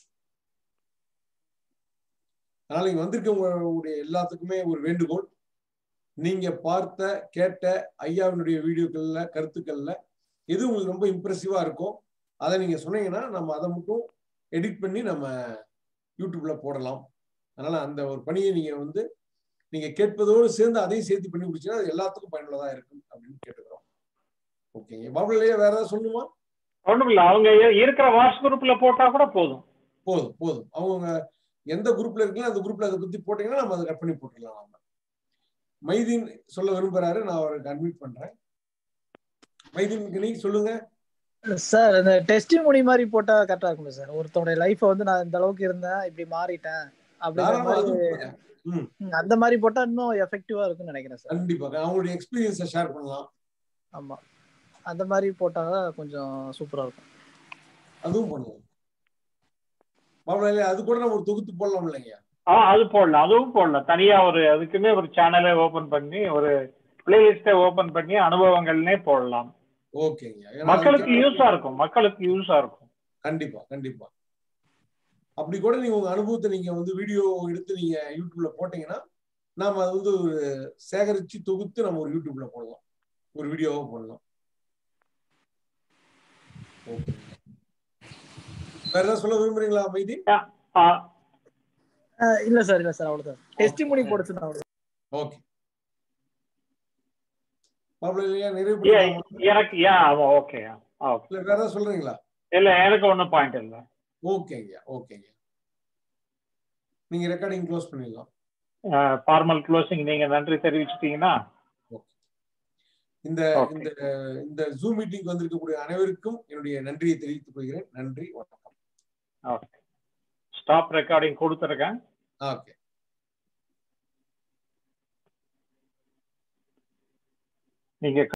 அதனால இங்க வந்திருக்கவங்களுடைய எல்லாத்துக்குமே ஒரு வேண்டுகோள் நீங்க பார்த்த கேட்ட ஐயாவினுடைய வீடியோக்கள்ல கருத்துக்கள்ல எது உங்களுக்கு ரொம்ப இம்ப்ரெசிவா இருக்கும் அதை நீங்க சொன்னீங்கன்னா நம்ம அதை மட்டும் எடிட் பண்ணி நம்ம யூடியூப்ல போடலாம் அதனால அந்த ஒரு பணியை நீங்க வந்து நீங்க கேட்பதோடு சேர்ந்து அதையும் சேர்த்து பண்ணி முடிச்சீங்கன்னா அது எல்லாத்துக்கும் பயனுள்ளதா இருக்கும் அப்படின்னு கேட்டுக்கிறோம் ஓகேங்க பாபுலையே வேற ஏதாவது சொல்லணுமா ஒண்ணும் இல்ல அவங்க இருக்கிற வாட்ஸ் குரூப்ல போட்டா கூட போதும் போதும் போதும் அவங்க எந்த குரூப்ல இருக்கீங்களோ அந்த குரூப்ல அதை பத்தி போட்டீங்கன்னா நம்ம அதை கட் பண்ணி போட்டுடலாம் நம்ம மைதீன் சொல்ல விரும்புறாரு நான் அவருக்கு அட்மிட் பண்றேன் மைதீன் நீ சொல்லுங்க சார் இந்த டெஸ்டிமோனி மாதிரி போட்டா கரெக்டா இருக்கும் சார் ஒருத்தவடைய லைஃப்பை வந்து நான் இந்த அளவுக்கு இருந்தேன் இப்படி மாறிட்டேன் அப்படிங்கிற தாராளமா மாதிரி அதுவும் போடுங்க. ம் ம், அந்த மாதிரி போட்டா இன்னும் எஃபெக்டிவா இருக்கும்னு நினைக்கிறேன் சார் கண்டிப்பா அவங்களுடைய எக்ஸ்பீரியன்ஸை ஷேர் பண்ணலாம் ஆமா அந்த மாதிரி போட்டா கொஞ்சம் சூப்பரா இருக்கும் அதுவும் பண்ணுவோம் பாபுலாலே அது கூட நம்ம ஒரு தொகுத்து போடலாம் இல்லைங்க ஆ அது போடலாம் அதுவும் போடலாம் தனியா ஒரு அதுக்குமே ஒரு சேனலை ஓபன் பண்ணி ஒரு பிளேலிஸ்டை ஓபன் பண்ணி அனுபவங்கள்னே போடலாம் ஓகேங்க ஏன்னா மக்களுக்கு அதுக்கு- யூஸா இருக்கும் மக்களுக்கு யூஸா இருக்கும் கண்டிப்பா கண்டிப்பா அப்படி கூட நீங்க உங்க அனுபவத்தை நீங்க வந்து வீடியோ எடுத்து நீங்க யூடியூப்ல போட்டீங்கன்னா நாம அது வந்து ஒரு சேகரிச்சு தொகுத்து நம்ம ஒரு யூடியூப்ல போடலாம் ஒரு வீடியோவா போடலாம் ஓகே வேற ஏதாவது சொல்ல விரும்புறீங்களா அமைதி அஹ், இல்ல சார் இல்ல சார் அவ்வளவுதான் டெஸ்டிமோனி போட சொன்னா அவ்வளவுதான் ஓகே பாபுல இல்லையா நிறைவு ஏ- பண்ணிடலாமா? எனக்கு ஏன் ஓகே ஓகே இல்ல வேற ஏதாவது சொல்றீங்களா இல்ல எனக்கு ஒன்றும் பாயிண்ட் இல்லை ஓகேங்க ஓகேங்க நீங்க ரெக்கார்டிங் க்ளோஸ் பண்ணிடலாம் ஃபார்மல் க்ளோசிங் நீங்க நன்றி தெரிவிச்சிட்டீங்கன்னா இந்த Okay. இந்த இந்த ஜூம் மீட்டிங் வந்திருக்கக்கூடிய அனைவருக்கும் என்னுடைய நன்றியை தெரிவித்துக் கொள்கிறேன் நன்றி வணக்கம் ஓகே ஸ்டாப் ரெக்கார்டிங் கொடுத்துருக்கேன் ஓகே நீங்க